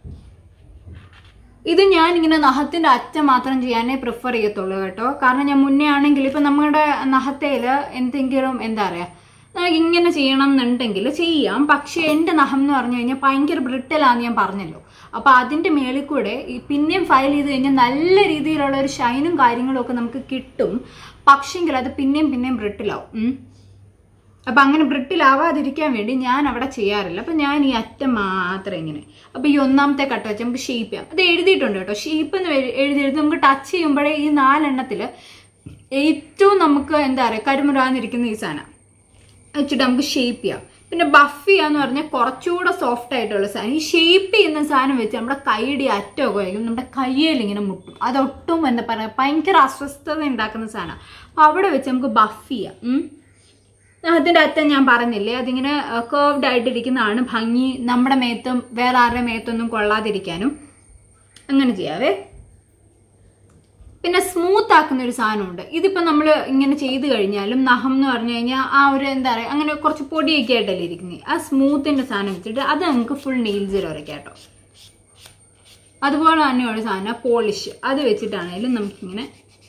ഇത് ഞാൻ ഇങ്ങനെ നഖത്തിന്റെ അറ്റം മാത്രം ചെയ്യാനേ പ്രിഫർ ചെയ്യത്തുള്ളൂ കേട്ടോ കാരണം ഞാൻ മുന്നേ ആണെങ്കിൽ ഇപ്പൊ നമ്മുടെ നഖത്തേൽ എന്തെങ്കിലും എന്താ പറയാ നമുക്ക് ഇങ്ങനെ ചെയ്യണം എന്നുണ്ടെങ്കിൽ ചെയ്യാം പക്ഷെ എൻ്റെ നഖം എന്ന് പറഞ്ഞു കഴിഞ്ഞാൽ ഭയങ്കര ബ്രിട്ടലാന്ന് ഞാൻ പറഞ്ഞല്ലോ അപ്പൊ അതിന്റെ മേളിൽ കൂടെ ഈ പിന്നെയും ഫയൽ ചെയ്ത് കഴിഞ്ഞാൽ നല്ല രീതിയിലുള്ള ഒരു ഷൈനും കാര്യങ്ങളും ഒക്കെ നമുക്ക് കിട്ടും പക്ഷെങ്കിൽ അത് പിന്നെയും പിന്നെയും ബ്രിട്ടിലാവും ഉം. അപ്പം അങ്ങനെ ബ്രിട്ടിലാവാതിരിക്കാൻ വേണ്ടി ഞാൻ അവിടെ ചെയ്യാറില്ല അപ്പം ഞാൻ ഈ അറ്റം മാത്രം ഇങ്ങനെ അപ്പം ഈ ഒന്നാമത്തെ കട്ട വെച്ച് നമുക്ക് ഷേപ്പ് ചെയ്യാം അത് എഴുതിയിട്ടുണ്ട് കേട്ടോ ഷേപ്പ് എന്ന് എഴു- എഴുതി എഴുതി നമുക്ക് ടച്ച് ചെയ്യുമ്പോഴേ ഈ നാലെണ്ണത്തിൽ ഏറ്റവും നമുക്ക് എന്താ പറയുക കരിമുറാന്നിരിക്കുന്ന ഈ സാധനം വെച്ചിട്ട് നമുക്ക് ഷേപ്പ് ചെയ്യാം പിന്നെ ബഫ് ചെയ്യാന്ന് പറഞ്ഞാൽ കുറച്ചുകൂടെ സോഫ്റ്റ് ആയിട്ടുള്ള സാധനം ഈ ഷേപ്പ് ചെയ്യുന്ന സാധനം വെച്ച് നമ്മുടെ കൈയുടെ അറ്റമൊക്കെ ആയിരിക്കും നമ്മുടെ കയ്യിൽ ഇങ്ങനെ മുട്ടും അതൊട്ടും എന്താ പറയുക ഭയങ്കര അസ്വസ്ഥത ഉണ്ടാക്കുന്ന സാധനം അപ്പോൾ അവിടെ വെച്ച് നമുക്ക് ബഫ് ചെയ്യാം ഉം. അതിൻ്റെ അറ്റം ഞാൻ പറഞ്ഞില്ലേ അതിങ്ങനെ കേർവ്ഡ് ആയിട്ടിരിക്കുന്നതാണ് ഭംഗി നമ്മുടെ മേത്തും വേറെ ആരുടെ മേത്തൊന്നും കൊള്ളാതിരിക്കാനും അങ്ങനെ ചെയ്യാവേ പിന്നെ സ്മൂത്ത് ആക്കുന്ന ഒരു സാധനമുണ്ട് ഇതിപ്പോൾ നമ്മൾ ഇങ്ങനെ ചെയ്ത് കഴിഞ്ഞാലും നഖം എന്ന് പറഞ്ഞു കഴിഞ്ഞാൽ ആ ഒരു എന്താ പറയുക അങ്ങനെ കുറച്ച് പൊടിയൊക്കെ ആയിട്ടല്ലേ ഇരിക്കുന്നത് ആ സ്മൂത്തിൻ്റെ സാധനം വെച്ചിട്ട് അത് നമുക്ക് ഫുൾ നെയിൽസിൽ ഉരയ്ക്കാം കേട്ടോ അതുപോലെ തന്നെ ഒരു സാധനം പോളിഷ് അത് വെച്ചിട്ടാണെങ്കിലും നമുക്കിങ്ങനെ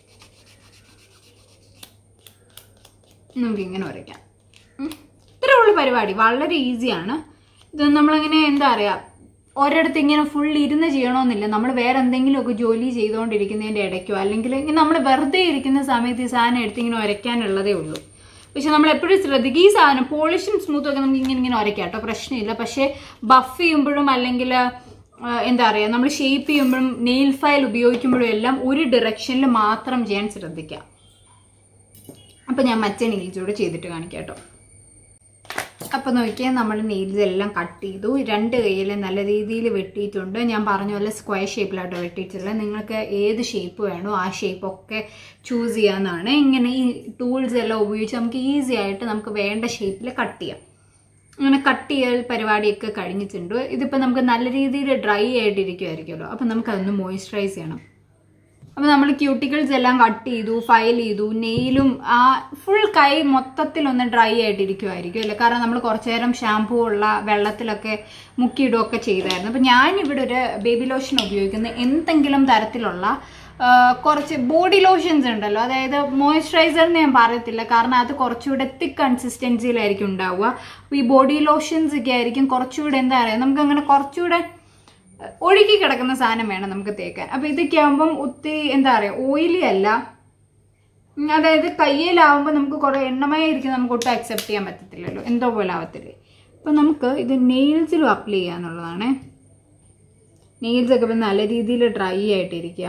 നമുക്കിങ്ങനെ ഉരയ്ക്കാം ഉം. ഇത്രേ ഉള്ളൂ പരിപാടി വളരെ ഈസിയാണ് ഇത് നമ്മളങ്ങനെ എന്താ പറയുക ഒരിടത്ത് ഇങ്ങനെ ഫുൾ ഇരുന്ന് ചെയ്യണമെന്നില്ല നമ്മൾ വേറെ എന്തെങ്കിലുമൊക്കെ ജോലി ചെയ്തുകൊണ്ടിരിക്കുന്നതിൻ്റെ ഇടയ്ക്കോ അല്ലെങ്കിൽ ഇങ്ങനെ നമ്മൾ വെറുതെ ഇരിക്കുന്ന സമയത്ത് ഈ സാധനം എടുത്ത് ഇങ്ങനെ ഉരയ്ക്കാനുള്ളതേ ഉള്ളൂ പക്ഷെ നമ്മൾ എപ്പോഴും ശ്രദ്ധിക്കുക ഈ സാധനം പോളിഷും സ്മൂത്തും ഒക്കെ നമുക്ക് ഇങ്ങനെ ഇങ്ങനെ ഉരയ്ക്കാം കേട്ടോ പ്രശ്നമില്ല പക്ഷേ ബഫ് ചെയ്യുമ്പോഴും അല്ലെങ്കിൽ ആ, എന്താ പറയുക നമ്മൾ ഷേപ്പ് ചെയ്യുമ്പോഴും നെയിൽ ഫയൽ ഉപയോഗിക്കുമ്പോഴും എല്ലാം ഒരു ഡിറക്ഷനിൽ മാത്രം ചെയ്യാൻ ശ്രദ്ധിക്കുക അപ്പം ഞാൻ മറ്റേ നെയിൽസ് കൂടെ ചെയ്തിട്ട് കാണിക്കാം കേട്ടോ അപ്പം നോക്കിയാൽ നമ്മൾ നെയിൽസ് എല്ലാം കട്ട് ചെയ്തു രണ്ട് കൈയിൽ നല്ല രീതിയിൽ വെട്ടിയിട്ടുണ്ട് ഞാൻ പറഞ്ഞ പോലെ സ്ക്വയർ ഷേപ്പിലാട്ടോ വെട്ടിയിട്ടുള്ളത് നിങ്ങൾക്ക് ഏത് ഷേപ്പ് വേണോ ആ ഷേപ്പ് ഒക്കെ ചൂസ് ചെയ്യാവുന്നതാണ് ഇങ്ങനെ ഈ ടൂൾസ് എല്ലാം ഉപയോഗിച്ച് നമുക്ക് ഈസി ആയിട്ട് നമുക്ക് വേണ്ട ഷേപ്പിൽ കട്ട് ചെയ്യാം അങ്ങനെ കട്ട് ചെയ്യൽ പരിപാടിയൊക്കെ കഴിഞ്ഞിട്ടുണ്ട് ഇതിപ്പോൾ നമുക്ക് നല്ല രീതിയിൽ ഡ്രൈ ആയിട്ടിരിക്കുമായിരിക്കുമല്ലോ അപ്പം നമുക്കതൊന്ന് മോയിസ്ചറൈസ് ചെയ്യണം അപ്പോൾ നമ്മൾ ക്യൂട്ടിക്കിൾസ് എല്ലാം കട്ട് ചെയ്തു ഫയൽ ചെയ്തു നെയിലും ആ ഫുൾ കൈ മൊത്തത്തിലൊന്ന് ഡ്രൈ ആയിട്ടിരിക്കുമായിരിക്കും അല്ലേ കാരണം നമ്മൾ കുറച്ചു നേരം ഷാമ്പൂ ഉള്ള വെള്ളത്തിലൊക്കെ മുക്കിയിടുകയൊക്കെ ചെയ്തായിരുന്നു അപ്പോൾ ഞാനിവിടെ ഒരു ബേബി ലോഷൻ ഉപയോഗിക്കുന്ന എന്തെങ്കിലും തരത്തിലുള്ള ആ, കുറച്ച് ബോഡി ലോഷൻസ് ഉണ്ടല്ലോ അതായത് മോയ്സ്ചറൈസർ എന്ന് ഞാൻ പറയത്തില്ല കാരണം അത് കുറച്ചുകൂടെ തിക്ക് കൺസിസ്റ്റൻസിയിലായിരിക്കും ഉണ്ടാവുക അപ്പോൾ ഈ ബോഡി ലോഷൻസ് ഒക്കെ ആയിരിക്കും കുറച്ചുകൂടെ എന്താ പറയുക നമുക്ക് അങ്ങനെ കുറച്ചുകൂടെ ഒഴുകി കിടക്കുന്ന സാധനം വേണം നമുക്ക് തേക്കാൻ അപ്പോൾ ഇതൊക്കെ ആകുമ്പം ഒത്തിരി എന്താ പറയുക ഓയിലി അല്ല ഉം, അതായത് കയ്യിലാവുമ്പോൾ നമുക്ക് കുറേ എണ്ണമയം ഇരിക്കുന്ന നമുക്ക് ഒട്ടും അക്സെപ്റ്റ് ചെയ്യാൻ പറ്റത്തില്ലല്ലോ എന്തോ പോലെ ആവത്തില്ലേ അപ്പോൾ നമുക്ക് ഇത് നെയിൽസിലും അപ്ലൈ ചെയ്യാന്നുള്ളതാണ് നെയിൽസ് ഒക്കെ ഇപ്പം നല്ല രീതിയിൽ ഡ്രൈ ആയിട്ടിരിക്കുക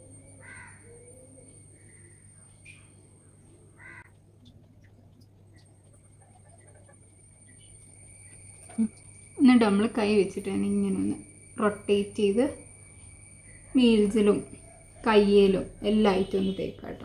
എന്നിട്ട് നമ്മൾ കൈ വെച്ചിട്ട് തന്നെ ഇങ്ങനെ ഒന്ന് റൊട്ടേറ്റ് ചെയ്ത് നീൽസിലും കയ്യിലും എല്ലായിട്ടും ഒന്ന് തേക്കാം കേട്ടോ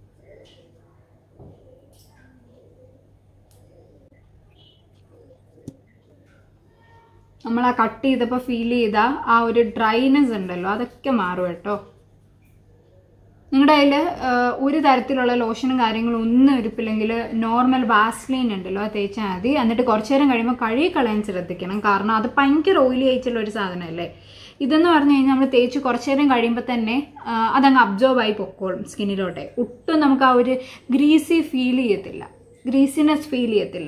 നമ്മൾ ആ കട്ട് ചെയ്തപ്പോൾ ഫീൽ ചെയ്ത ആ ഒരു ഡ്രൈനെസ് ഉണ്ടല്ലോ അതൊക്കെ മാറും കേട്ടോ നിങ്ങളുടെ കയ്യിൽ ഒരു തരത്തിലുള്ള ലോഷനും കാര്യങ്ങളും ഒന്നും ഇരിപ്പില്ലെങ്കിൽ നോർമൽ വാസ്ലീൻ ഉണ്ടല്ലോ അത് തേച്ചാൽ മതി എന്നിട്ട് കുറച്ച് നേരം കഴിയുമ്പോൾ കഴുകി കളയാൻ ശ്രദ്ധിക്കണം കാരണം അത് ഭയങ്കര ഓയിലി ആയിട്ടുള്ള ഒരു സാധനമല്ലേ ഇതെന്ന് പറഞ്ഞു കഴിഞ്ഞാൽ നമ്മൾ തേച്ച് കുറച്ച് നേരം കഴിയുമ്പോൾ തന്നെ ആ, അതങ്ങ് അബ്സോർബ് ആയി പൊക്കോളും സ്കിന്നിലോട്ടെ ഒട്ടും നമുക്ക് ആ ഒരു ഗ്രീസി ഫീൽ ചെയ്യത്തില്ല ഗ്രീസിനെസ് ഫീൽ ചെയ്യത്തില്ല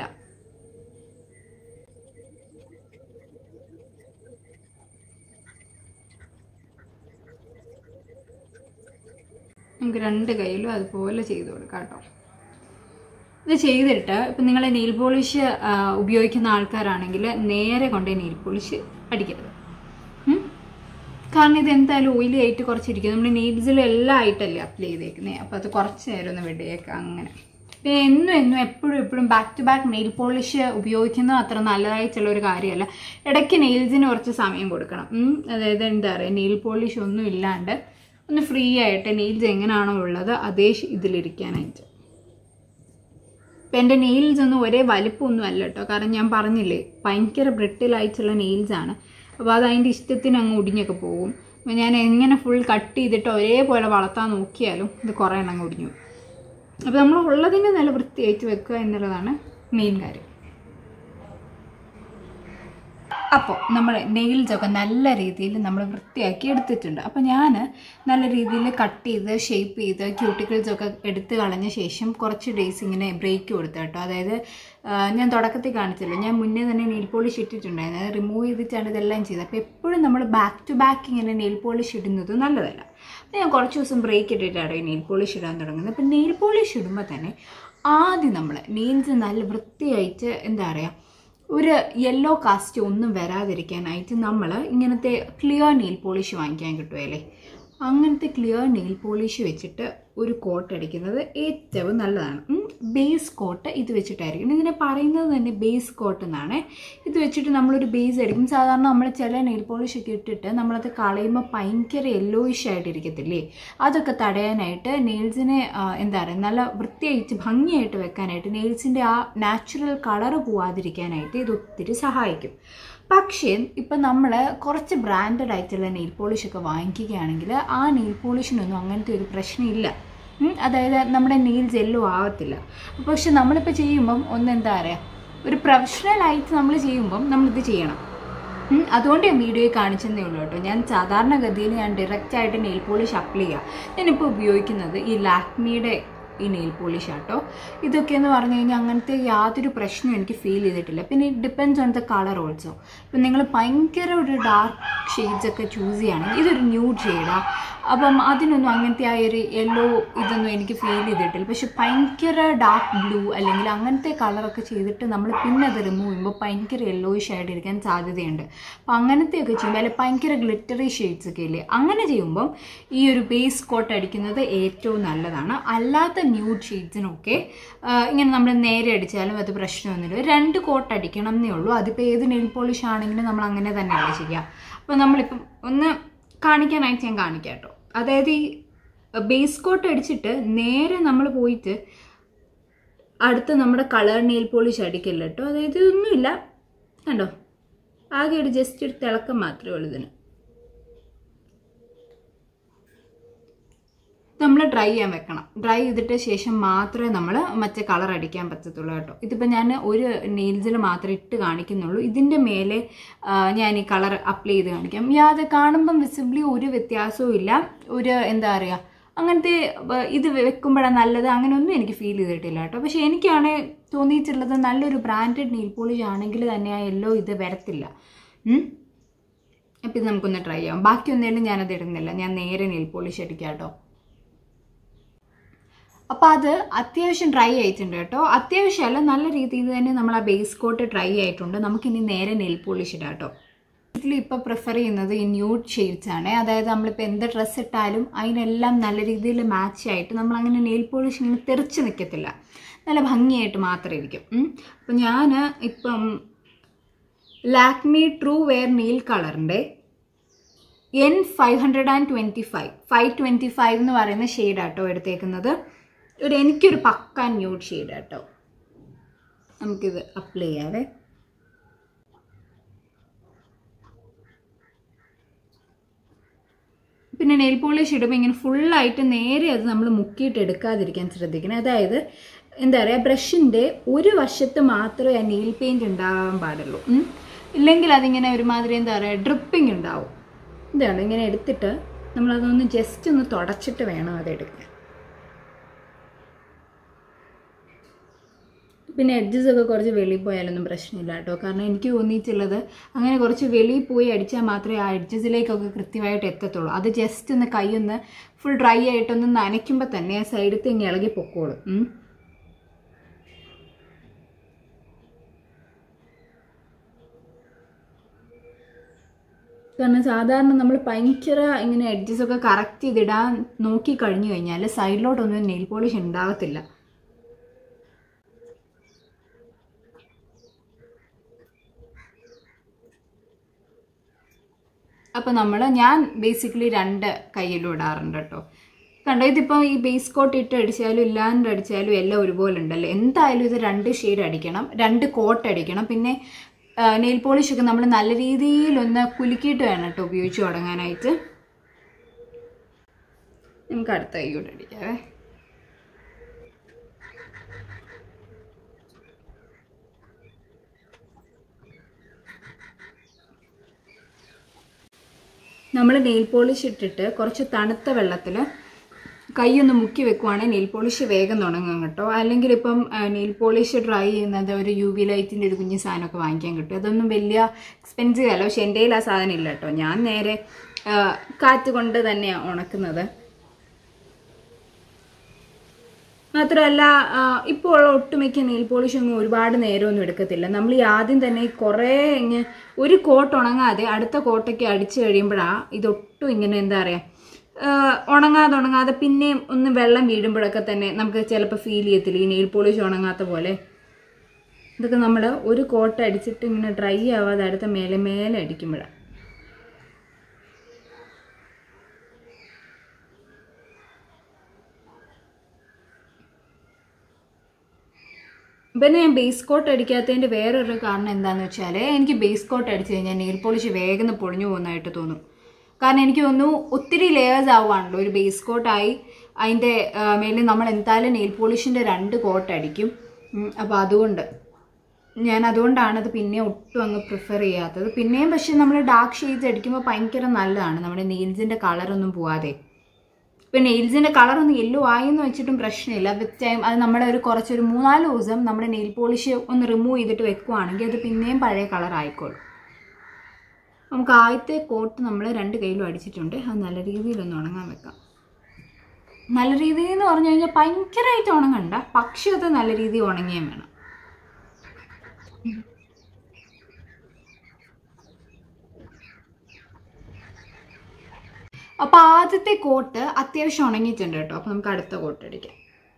നമുക്ക് രണ്ട് കയ്യിലും അതുപോലെ ചെയ്ത് കൊടുക്കാം കേട്ടോ ഇത് ചെയ്തിട്ട് ഇപ്പം നിങ്ങൾ നെയിൽ പോളിഷ് ഉപയോഗിക്കുന്ന ആൾക്കാരാണെങ്കിൽ നേരെ കൊണ്ട് നെയിൽ പോളിഷ് അടിക്കരുത് ഉം? കാരണം ഇത് എന്തായാലും ഓയിലി ആയിട്ട് കുറച്ചിരിക്കും നമ്മൾ നെയിൽസിലും എല്ലാം ആയിട്ടല്ലേ അപ്ലൈ ചെയ്തേക്കുന്നത് അപ്പോൾ അത് കുറച്ച് നേരം ഒന്ന് വിടയേക്കാം അങ്ങനെ പിന്നെ എന്നും എന്നും എപ്പോഴും എപ്പോഴും back to back nail polish ഉപയോഗിക്കുന്നത് അത്ര നല്ലതായിട്ടുള്ള ഒരു കാര്യമല്ല ഇടയ്ക്ക് നെയിൽസിന് കുറച്ച് സമയം കൊടുക്കണം ഉം. അതായത് എന്താ പറയുക നെയിൽ പോളിഷ് ഒന്നും ഇല്ലാണ്ട് ഒന്ന് ഫ്രീ ആയിട്ട് നെയിൽസ് എങ്ങനെയാണോ ഉള്ളത് അതേ ഷ് ഇതിലിരിക്കാനായിട്ട് ഇപ്പം എൻ്റെ നെയിൽസ് ഒന്നും ഒരേ വലിപ്പമൊന്നും അല്ല കേട്ടോ കാരണം ഞാൻ പറഞ്ഞില്ലേ ഭയങ്കര ബ്രിട്ടിലായിട്ടുള്ള നെയിൽസ് ആണ് അപ്പോൾ അത് അതിൻ്റെ ഇഷ്ടത്തിന് അങ്ങ് ഒടിഞ്ഞൊക്കെ പോകും അപ്പോൾ ഞാൻ എങ്ങനെ ഫുൾ കട്ട് ചെയ്തിട്ട് ഒരേപോലെ വളർത്താൻ നോക്കിയാലും ഇത് കുറേ എണ്ണം അങ്ങ് ഒടിഞ്ഞു അപ്പോൾ നമ്മൾ ഉള്ളതിനെ നല്ല വൃത്തിയായിട്ട് വെക്കുക എന്നുള്ളതാണ് മെയിൻ കാര്യം അപ്പോൾ നമ്മൾ നെയിൽസ് ഒക്കെ നല്ല രീതിയിൽ നമ്മൾ വൃത്തിയാക്കി എടുത്തിട്ടുണ്ട് അപ്പോൾ ഞാൻ നല്ല രീതിയിൽ കട്ട് ചെയ്ത് ഷേപ്പ് ചെയ്ത് ക്യൂട്ടിക്കിൾസ് ഒക്കെ എടുത്ത് കളഞ്ഞ ശേഷം കുറച്ച് ഡേയ്സ് ഇങ്ങനെ ബ്രേക്ക് കൊടുത്തു കേട്ടോ അതായത് ആ, ഞാൻ തുടക്കത്തിൽ കാണിച്ചല്ലോ ഞാൻ മുന്നേ തന്നെ നെയിൽ പോളിഷ് ഇട്ടിട്ടുണ്ടായിരുന്നു അത് റിമൂവ് ചെയ്തിട്ടാണ് ഇതെല്ലാം ചെയ്തത് അപ്പോൾ എപ്പോഴും നമ്മൾ ബാക്ക് ടു ബാക്ക് ഇങ്ങനെ നെയിൽ പോളിഷ് ഇടുന്നത് നല്ലതല്ല അപ്പോൾ ഞാൻ കുറച്ച് ദിവസം ബ്രേക്ക് ഇട്ടിട്ടാണ് ഈ നെയിൽ പോളിഷ് ഇടാൻ തുടങ്ങുന്നത് അപ്പോൾ നെയിൽ പോളിഷ് ഇടുമ്പോൾ തന്നെ ആദ്യം നമ്മൾ നെയിൽസ് നല്ല വൃത്തിയായിട്ട് എന്താ പറയുക ഒരു യെല്ലോ കാസ്റ്റ് ഒന്നും വരാതിരിക്കാനായിട്ട് നമ്മൾ ഇങ്ങനത്തെ ക്ലിയർ നെയിൽ പോളിഷ് വാങ്ങിക്കാൻ കിട്ടുമല്ലേ അങ്ങനത്തെ ക്ലിയർ നെയിൽ പോളിഷ് വെച്ചിട്ട് ഒരു കോട്ട് അടിക്കുന്നത് ഏറ്റവും നല്ലതാണ് ബേസ് കോട്ട് ഇത് വെച്ചിട്ടായിരിക്കും ഇതിനെ പറയുന്നത് തന്നെ ബേസ് കോട്ട് എന്നാണ് ഇത് വെച്ചിട്ട് നമ്മളൊരു ബേസ് അടിക്കും സാധാരണ നമ്മൾ ചില നെയിൽ പോളിഷ് ഒക്കെ ഇട്ടിട്ട് നമ്മളത് കളയുമ്പോൾ ഭയങ്കര യെല്ലോയിഷ് ആയിട്ടിരിക്കത്തില്ലേ അതൊക്കെ തടയാനായിട്ട് നെയിൽസിനെ എന്താ പറയുക നല്ല വൃത്തിയായിട്ട് ഭംഗിയായിട്ട് വെക്കാനായിട്ട് നെയിൽസിൻ്റെ ആ നാച്ചുറൽ കളറ് പോവാതിരിക്കാനായിട്ട് ഇത് ഒത്തിരി സഹായിക്കും പക്ഷേ ഇപ്പം നമ്മൾ കുറച്ച് ബ്രാൻഡഡ് ആയിട്ടുള്ള നെയിൽ പോളിഷ് ഒക്കെ വാങ്ങിക്കുകയാണെങ്കിൽ ആ നെയിൽ പോളിഷിനൊന്നും അങ്ങനത്തെ ഒരു പ്രശ്നമില്ല ഉം, അതായത് നമ്മുടെ നെയിൽസ് എല്ലോ ആവത്തില്ല പക്ഷെ നമ്മളിപ്പോൾ ചെയ്യുമ്പം ഒന്ന് എന്താ പറയുക ഒരു പ്രൊഫഷണൽ ആയിട്ട് നമ്മൾ ചെയ്യുമ്പം നമ്മളിത് ചെയ്യണം ഉം, അതുകൊണ്ട് ഞാൻ വീഡിയോയിൽ കാണിച്ചതേ ഉള്ളൂ കേട്ടോ ഞാൻ സാധാരണഗതിയിൽ ഞാൻ ഡയറക്റ്റ് ആയിട്ട് നെയിൽ പോളിഷ് അപ്ലൈ ചെയ്യുക ഞാനിപ്പോൾ ഉപയോഗിക്കുന്നത് ഈ ലാക്മിയുടെ ഈ നെയിൽ പോളിഷ് ആട്ടോ ഇതൊക്കെ എന്ന് പറഞ്ഞു കഴിഞ്ഞാൽ അങ്ങനത്തെ യാതൊരു പ്രശ്നവും എനിക്ക് ഫീൽ ചെയ്തിട്ടില്ല പിന്നെ it depends on the colour also ഇപ്പം നിങ്ങൾ ഭയങ്കര ഒരു ഡാർക്ക് ഷെയ്ഡ്സ് ഒക്കെ ചൂസ് ചെയ്യുകയാണെങ്കിൽ ഇതൊരു ന്യൂഡ് ഷെയ്ഡാണ് അപ്പം അതിനൊന്നും അങ്ങനത്തെ ആ ഒരു യെല്ലോ ഇതൊന്നും എനിക്ക് ഫീൽ ചെയ്തിട്ടില്ല പക്ഷെ ഭയങ്കര ഡാർക്ക് ബ്ലൂ അല്ലെങ്കിൽ അങ്ങനത്തെ കളറൊക്കെ ചെയ്തിട്ട് നമ്മൾ പിന്നെ അത് റിമൂവ് ചെയ്യുമ്പോൾ ഭയങ്കര യെല്ലോയിഷ് ആയിട്ടിരിക്കാൻ സാധ്യതയുണ്ട് അപ്പം അങ്ങനത്തെയൊക്കെ ചെയ്യുമ്പോൾ അല്ലെങ്കിൽ ഭയങ്കര ഗ്ലിറ്ററി ഷെയ്ഡ്സ് ഒക്കെ ഇല്ലേ അങ്ങനെ ചെയ്യുമ്പം ഈ ഒരു ബേസ് കോട്ട് അടിക്കുന്നത് ഏറ്റവും നല്ലതാണ് അല്ലാത്ത ന്യൂഡ് ഷെയ്ഡ്സിനൊക്കെ ഇങ്ങനെ നമ്മൾ നേരെ അടിച്ചാലും അത് പ്രശ്നമൊന്നുമില്ല രണ്ട് കോട്ട് അടിക്കണം എന്നേ ഉള്ളൂ അതിപ്പോൾ ഏത് നെയിൽ പോളിഷ് ആണെങ്കിലും നമ്മൾ അങ്ങനെ തന്നെയാണ് ചെയ്യുക അപ്പോൾ നമ്മളിപ്പം ഒന്ന് കാണിക്കാനായിട്ട് ഞാൻ കാണിക്കാം കേട്ടോ അതായത് ഈ ബേസ് കോട്ട് അടിച്ചിട്ട് നേരെ നമ്മൾ പോയിട്ട് അടുത്ത നമ്മുടെ കളർ നെയിൽ പോളിഷ് അടിക്കില്ല കേട്ടോ അതായത് ഇതൊന്നുമില്ല കണ്ടോ ആകെ ഒരു ജസ്റ്റ് ഒരു തിളക്കം മാത്രമേ ഉള്ളൂ ഇതിന് നമ്മൾ ഡ്രൈ ചെയ്യാൻ വെക്കണം ഡ്രൈ ചെയ്തിട്ട് ശേഷം മാത്രമേ നമ്മൾ മറ്റേ കളർ അടിക്കാൻ പറ്റത്തുള്ളൂ കേട്ടോ ഇതിപ്പോൾ ഞാൻ ഒരു നെയിൽസിൽ മാത്രമേ ഇട്ട് കാണിക്കുന്നുള്ളൂ ഇതിൻ്റെ മേലെ ആ, ഞാൻ ഈ കളർ അപ്ലൈ ചെയ്ത് കാണിക്കാം യാതെ കാണുമ്പം വിസിബിളി ഒരു വ്യത്യാസവും ഇല്ല ഒരു എന്താ പറയുക അങ്ങനത്തെ ആ, ഇത് വെക്കുമ്പോഴാണ് നല്ലത് അങ്ങനെയൊന്നും എനിക്ക് ഫീൽ ചെയ്തിട്ടില്ല കേട്ടോ പക്ഷേ എനിക്കാണ് തോന്നിയിട്ടുള്ളത് നല്ലൊരു ബ്രാൻഡഡ് നെയിൽ പോളിഷ് ആണെങ്കിൽ തന്നെ ആ യെല്ലോ ഇത് വരത്തില്ല ഉം. അപ്പം ഇത് നമുക്കൊന്ന് ട്രൈ ചെയ്യാം ബാക്കി ഒന്നേലും ഞാനത് ഇടുന്നില്ല ഞാൻ നേരെ നെയിൽ പോളിഷ് അടിക്കാം കേട്ടോ അപ്പോൾ അത് അത്യാവശ്യം ഡ്രൈ ആയിട്ടുണ്ട് കേട്ടോ അത്യാവശ്യമല്ല നല്ല രീതിയിൽ തന്നെ നമ്മൾ ആ ബേസ് കോട്ട് ഡ്രൈ ആയിട്ടുണ്ട് നമുക്കിനി നേരെ നെയിൽ പോളിഷ് ഇടാം കേട്ടോ ഇതിൽ ഇപ്പോൾ പ്രിഫർ ചെയ്യുന്നത് ഈ ന്യൂഡ് ഷെയ്ഡ്സ് ആണ് അതായത് നമ്മളിപ്പോൾ എന്ത് ഡ്രസ്സ് ഇട്ടാലും അതിനെല്ലാം നല്ല രീതിയിൽ മാച്ച് ആയിട്ട് നമ്മൾ അങ്ങനെ നെയിൽ പോളിഷ് ഇങ്ങനെ തെറിച്ച് നിൽക്കത്തില്ല നല്ല ഭംഗിയായിട്ട് മാത്രം ഇരിക്കും അപ്പം ഞാൻ ഇപ്പം ലാക്മി ട്രൂ വെയർ നെയിൽ കളറിൻ്റെ N five hundred and twenty five five twenty five എന്ന് പറയുന്ന ഷെയ്ഡാട്ടോ എടുത്തേക്കുന്നത് ഒരു എനിക്കൊരു പക്ക ന്യൂഡ് ഷെയ്ഡ് കേട്ടോ നമുക്കിത് അപ്ലൈ ചെയ്യാവേ പിന്നെ നെയിൽ പോളിഷ് ഇടുമ്പോൾ ഇങ്ങനെ ഫുള്ളായിട്ട് നേരെ അത് നമ്മൾ മുക്കിയിട്ട് എടുക്കാതിരിക്കാൻ ശ്രദ്ധിക്കണം അതായത് എന്താ പറയുക ബ്രഷിൻ്റെ ഒരു വശത്ത് മാത്രമേ ആ നെയിൽ പെയിൻറ് ഉണ്ടാകാൻ പാടുള്ളൂ ഉം. ഇല്ലെങ്കിൽ അതിങ്ങനെ ഒരുമാതിരി എന്താ പറയുക ഡ്രിപ്പിംഗ് ഉണ്ടാവും ഇതാണ് ഇങ്ങനെ എടുത്തിട്ട് നമ്മളതൊന്ന് ജസ്റ്റ് ഒന്ന് തുടച്ചിട്ട് വേണം അതെടുക്കാൻ പിന്നെ എഡ്ജസ് ഒക്കെ കുറച്ച് വെളിയിൽ പോയാലൊന്നും പ്രശ്നമില്ല കേട്ടോ കാരണം എനിക്ക് തോന്നിയിട്ടുള്ളത് അങ്ങനെ കുറച്ച് വെളിയിൽ പോയി അടിച്ചാൽ മാത്രമേ ആ എഡ്ജസിലേക്കൊക്കെ കൃത്യമായിട്ട് എത്തത്തുള്ളൂ അത് ജസ്റ്റ് ഒന്ന് കൈ ഒന്ന് ഫുൾ ഡ്രൈ ആയിട്ടൊന്ന് നനയ്ക്കുമ്പോൾ തന്നെ ആ സൈഡത്ത് ഇങ്ങനെ ഇളകി പൊക്കോളും ഉം. കാരണം സാധാരണ നമ്മൾ ഭയങ്കര ഇങ്ങനെ എഡ്ജസ് ഒക്കെ കറക്റ്റ് ചെയ്തിടാൻ നോക്കി കഴിഞ്ഞു കഴിഞ്ഞാൽ സൈഡിലോട്ടൊന്നും നെയിൽ പോളിഷ് ഉണ്ടാകത്തില്ല അപ്പോൾ നമ്മൾ ഞാൻ ബേസിക്കലി രണ്ട് കയ്യിലും ഇടാറുണ്ട് കേട്ടോ കണ്ടോ ഇതിപ്പോൾ ഈ ബേസ് കോട്ട് ഇട്ട് അടിച്ചാലും ഇല്ലാണ്ട് അടിച്ചാലും എല്ലാം ഒരുപോലെ ഉണ്ടല്ലോ എന്തായാലും ഇത് രണ്ട് ഷെയ്ഡ് അടിക്കണം രണ്ട് കോട്ട് അടിക്കണം പിന്നെ നെയിൽ പോളിഷ് ഒക്കെ നമ്മൾ നല്ല രീതിയിൽ ഒന്ന് കുലുക്കിയിട്ട് വേണം കേട്ടോ ഉപയോഗിച്ച് തുടങ്ങാനായിട്ട് നമുക്ക് അടുത്ത കൈ കൂടെ അടിക്കാവേ നമ്മൾ നെയിൽ പോളിഷ് ഇട്ടിട്ട് കുറച്ച് തണുത്ത വെള്ളത്തിൽ കൈയൊന്ന് മുക്കി വെക്കുവാണെങ്കിൽ നെയിൽ പോളിഷ് വേഗം തുടങ്ങും കേട്ടോ അല്ലെങ്കിൽ ഇപ്പം നെയിൽ പോളിഷ് ഡ്രൈ ചെയ്യുന്നത് ഒരു യു വി ലൈറ്റിൻ്റെ ഒരു കുഞ്ഞു സാധനമൊക്കെ വാങ്ങിക്കാൻ കിട്ടും അതൊന്നും വലിയ എക്സ്പെൻസീവ് അല്ല പക്ഷെ എൻ്റെ കയ്യിൽ ആ സാധനം ഇല്ല കേട്ടോ ഞാൻ നേരെ ആ, കാറ്റ് കൊണ്ട് തന്നെയാണ് ഉണക്കുന്നത് മാത്രമല്ല ആ, ഇപ്പോൾ ഉള്ള ഒട്ടുമിക്ക നെയിൽ പോളിഷ് ഒന്നും ഒരുപാട് നേരമൊന്നും എടുക്കത്തില്ല നമ്മൾ ഈ ആദ്യം തന്നെ ഈ കുറേ ഇങ്ങനെ ഒരു കോട്ട് ഉണങ്ങാതെ അടുത്ത കോട്ടൊക്കെ അടിച്ചു കഴിയുമ്പോഴാണ് ഇതൊട്ടും ഇങ്ങനെ എന്താ പറയുക ഉണങ്ങാതെ ഉണങ്ങാതെ പിന്നെയും ഒന്ന് വെള്ളം വീഴുമ്പോഴൊക്കെ തന്നെ നമുക്ക് ചിലപ്പോൾ ഫീൽ ചെയ്യത്തില്ല ഈ നെയിൽ പോളിഷ് ഉണങ്ങാത്ത പോലെ ഇതൊക്കെ നമ്മൾ ഒരു കോട്ട് അടിച്ചിട്ട് ഇങ്ങനെ ഡ്രൈ ആവാതെ അടുത്ത മേലെ മേലെ അടിക്കുമ്പോഴാണ് പിന്നെ ഞാൻ ബേസ് കോട്ട് അടിക്കാത്തതിൻ്റെ വേറൊരു കാരണം എന്താണെന്ന് വെച്ചാൽ എനിക്ക് ബേസ് കോട്ട് അടിച്ച് കഴിഞ്ഞാൽ നെയിൽ പോളിഷ് വേഗം പൊളിഞ്ഞു പോകുന്നതായിട്ട് തോന്നും കാരണം എനിക്ക് തോന്നുന്നു ഒത്തിരി ലെയേഴ്സ് ആവുകയാണല്ലോ ഒരു ബേസ് കോട്ടായി അതിൻ്റെ മേലിൽ നമ്മൾ എന്തായാലും നെയിൽ പോളിഷിൻ്റെ രണ്ട് കോട്ട് അടിക്കും അപ്പോൾ അതുകൊണ്ട് ഞാൻ അതുകൊണ്ടാണ് അത് പിന്നെ ഒട്ടും അങ്ങ് പ്രിഫർ ചെയ്യാത്തത് പിന്നെയും പക്ഷേ നമ്മൾ ഡാർക്ക് ഷെയ്ഡ്സ് അടിക്കുമ്പോൾ ഭയങ്കര നല്ലതാണ് നമ്മുടെ നെയിൽസിൻ്റെ കളറൊന്നും പോവാതെ ഇപ്പം നെയിൽസിൻ്റെ കളർ ഒന്ന് യെല്ലോ ആയെന്ന് വെച്ചിട്ടും പ്രശ്നമില്ല വിത്ത് ടൈം അത് നമ്മുടെ ഒരു കുറച്ചൊരു മൂന്നാല് ദിവസം നമ്മുടെ നെയിൽ പോളിഷ് ഒന്ന് റിമൂവ് ചെയ്തിട്ട് വെക്കുവാണെങ്കിൽ അത് പിന്നെയും പഴയ കളർ ആയിക്കോളും നമുക്ക് ആദ്യത്തെ കോട്ട് നമ്മൾ രണ്ട് കയ്യിലും അടിച്ചിട്ടുണ്ട് അത് നല്ല രീതിയിലൊന്ന് ഉണങ്ങാൻ വെക്കാം നല്ല രീതിയിൽ എന്ന് പറഞ്ഞു കഴിഞ്ഞാൽ ഭയങ്കരമായിട്ട് ഉണങ്ങണ്ട പക്ഷേ അത് നല്ല രീതിയിൽ ഉണങ്ങിയും വേണം അപ്പോൾ ആദ്യത്തെ കോട്ട് അത്യാവശ്യം ഉണങ്ങിയിട്ടുണ്ട് കേട്ടോ അപ്പോൾ നമുക്ക് അടുത്ത കോട്ട് അടിക്കാം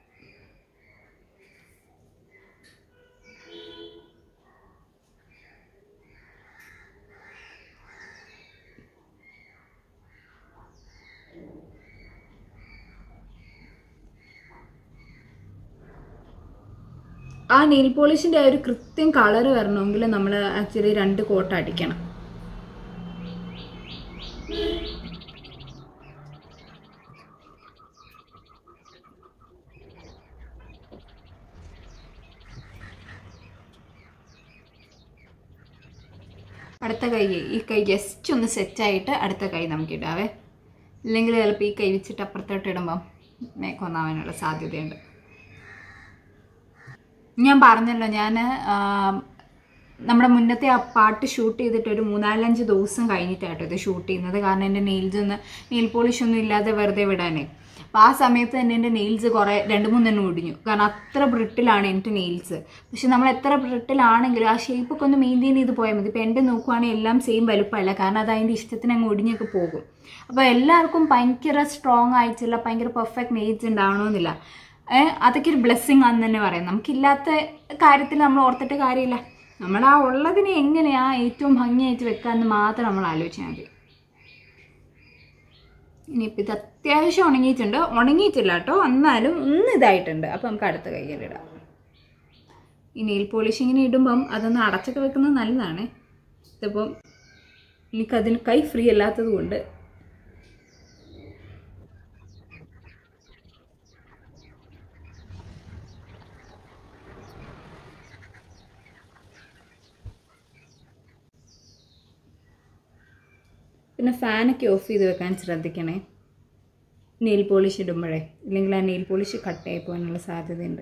ആ നെയിൽ പോളിഷിൻ്റെ ആ ഒരു കൃത്യം കളർ വരണമെങ്കിൽ നമ്മൾ ആക്ച്വലി രണ്ട് കോട്ട് അടിക്കണം അടുത്ത കൈ ഈ കൈ ജസ്റ്റ് ഒന്ന് സെറ്റായിട്ട് അടുത്ത കൈ നമുക്ക് ഇടാവേ ഇല്ലെങ്കിൽ ചിലപ്പോൾ ഈ കൈ വെച്ചിട്ട് അപ്പുറത്തോട്ട് ഇടുമ്പം മേക്കൊന്നാവാനുള്ള സാധ്യതയുണ്ട് ഞാൻ പറഞ്ഞല്ലോ ഞാൻ നമ്മുടെ മുന്നത്തെ ആ പാട്ട് ഷൂട്ട് ചെയ്തിട്ട് ഒരു മൂന്നാലഞ്ച് ദിവസം കഴിഞ്ഞിട്ടാട്ടോ ഇത് ഷൂട്ട് ചെയ്യുന്നത് കാരണം എൻ്റെ നെയിൽസ് ഒന്ന് നെയിൽ പോളിഷ് ഒന്നും ഇല്ലാതെ വെറുതെ വിടാനേ അപ്പോൾ ആ സമയത്ത് തന്നെ എൻ്റെ നെയിൽസ് കുറേ രണ്ട് മൂന്നെണ്ണം ഒടിഞ്ഞു കാരണം അത്ര ബ്രിട്ടിലാണ് എൻ്റെ നെയിൽസ് പക്ഷെ നമ്മൾ എത്ര ബ്രിട്ടിലാണെങ്കിലും ആ ഷേപ്പൊക്കെ ഒന്ന് മെയിൻറ്റെയിൻ ചെയ്ത് പോയാൽ മതി ഇപ്പോൾ എൻ്റെ നോക്കുവാണെങ്കിൽ എല്ലാം സെയിം വലുപ്പമല്ല കാരണം അത് അതിൻ്റെ ഇഷ്ടത്തിന് അങ്ങ് ഒടിഞ്ഞൊക്കെ പോകും അപ്പോൾ എല്ലാവർക്കും ഭയങ്കര സ്ട്രോങ് ആയിട്ടുള്ള ഭയങ്കര പെർഫെക്റ്റ് നെയിൽസ് ഉണ്ടാവണമെന്നില്ല ഏഹ് അതൊക്കെ ഒരു ബ്ലെസ്സിങ് ആണെന്ന് തന്നെ പറയാം നമുക്കില്ലാത്ത കാര്യത്തിൽ നമ്മൾ ഓർത്തിട്ട് കാര്യമില്ല നമ്മൾ ആ ഉള്ളതിനെ എങ്ങനെയാ ഏറ്റവും ഭംഗിയായിട്ട് വെക്കാമെന്ന് മാത്രം നമ്മൾ ആലോചിച്ചാൽ മതി ഇനിയിപ്പോൾ ഇത് അത്യാവശ്യം ഉണങ്ങിയിട്ടുണ്ട് ഉണങ്ങിയിട്ടില്ല കേട്ടോ എന്നാലും ഒന്ന് ഇതായിട്ടുണ്ട് അപ്പോൾ നമുക്ക് അടുത്ത കയ്യിലിടാം ഈ നെയിൽ പോളിഷ് ഇങ്ങനെ ഇടുമ്പം അതൊന്ന് അടച്ചൊക്കെ വെക്കുന്നത് നല്ലതാണ് ഇതിപ്പം എനിക്കതിന് കൈ ഫ്രീ അല്ലാത്തത് കൊണ്ട് പിന്നെ ഫാനൊക്കെ ഓഫ് ചെയ്ത് വെക്കാൻ ശ്രദ്ധിക്കണേ നെയിൽ പോളിഷ് ഇടുമ്പോഴേ ഇല്ലെങ്കിൽ ആ നെയിൽ പോളിഷ് കട്ടായി പോകാനുള്ള സാധ്യതയുണ്ട്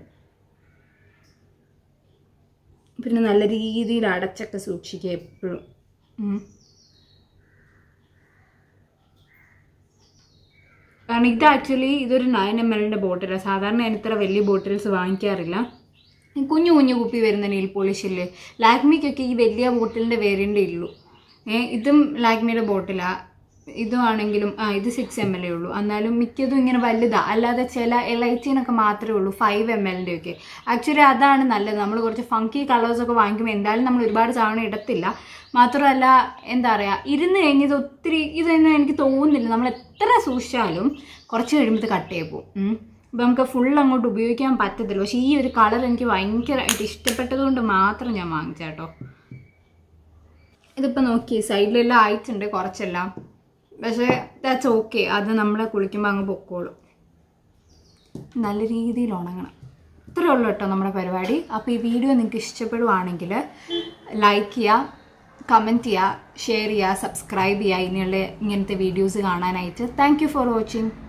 പിന്നെ നല്ല രീതിയിൽ അടച്ചൊക്കെ സൂക്ഷിക്കുക എപ്പോഴും ഉം. കാരണം ഇത് ആക്ച്വലി ഇതൊരു നയൻ എം എല്ലിൻ്റെ ബോട്ടിലാണ് സാധാരണ ഞാൻ ഇത്ര വലിയ ബോട്ടിൽസ് വാങ്ങിക്കാറില്ല ഈ കുഞ്ഞു കുഞ്ഞു കുപ്പി വരുന്ന നെയിൽ പോളിഷില്ലേ ലാക്മിക്കൊക്കെ ഈ വലിയ ബോട്ടിലിൻ്റെ വേരിയൻ്റേ ഉള്ളൂ ഏ ഇതും ലാക്മിയുടെ ബോട്ടിലാണ് ഇതുമാണെങ്കിലും ആ ഇത് സിക്സ് എം എൽ എ ഉള്ളൂ എന്നാലും മിക്കതും ഇങ്ങനെ വലുതാ അല്ലാതെ ചില എൽ ഐ ടിനൊക്കെ മാത്രമേ ഉള്ളൂ ഫൈവ് എം എല്ലിൻ്റെ ഒക്കെ ആക്ച്വലി അതാണ് നല്ലത് നമ്മൾ കുറച്ച് ഫങ്കി കളേഴ്സൊക്കെ വാങ്ങിക്കുമ്പോൾ എന്തായാലും നമ്മൾ ഒരുപാട് തവണ ഇടത്തില്ല മാത്രമല്ല എന്താ പറയുക ഇരുന്ന് കഴിഞ്ഞത് ഒത്തിരി ഇതൊന്നും എനിക്ക് തോന്നുന്നില്ല നമ്മൾ എത്ര സൂക്ഷിച്ചാലും കുറച്ച് കഴിയുമ്പോൾ ഇത് കട്ട് ചെയ്ത് പോകും അപ്പം നമുക്ക് ഫുൾ അങ്ങോട്ട് ഉപയോഗിക്കാൻ പറ്റത്തില്ല പക്ഷേ ഈ ഒരു കളർ എനിക്ക് ഭയങ്കരമായിട്ട് ഇഷ്ടപ്പെട്ടത് കൊണ്ട് മാത്രം ഞാൻ വാങ്ങിച്ചാട്ടോ ഇതിപ്പോൾ നോക്കി സൈഡിലെല്ലാം ആയിട്ടുണ്ട് കുറച്ചെല്ലാം പക്ഷേ ദാറ്റ്സ് ഓക്കെ അത് നമ്മൾ കുളിക്കുമ്പോൾ അങ്ങ് പൊക്കോളും നല്ല രീതിയിൽ ഉണങ്ങണം ഇത്രയേ ഉള്ളൂ കേട്ടോ നമ്മുടെ പരിപാടി അപ്പോൾ ഈ വീഡിയോ നിങ്ങൾക്ക് ഇഷ്ടപ്പെടുവാണെങ്കിൽ ലൈക്ക് ചെയ്യുക കമൻറ്റ് ചെയ്യുക ഷെയർ ചെയ്യുക സബ്സ്ക്രൈബ് ചെയ്യുക ഇനിയുള്ള ഇങ്ങനത്തെ വീഡിയോസ് കാണാനായിട്ട് താങ്ക് യു ഫോർ വാച്ചിങ്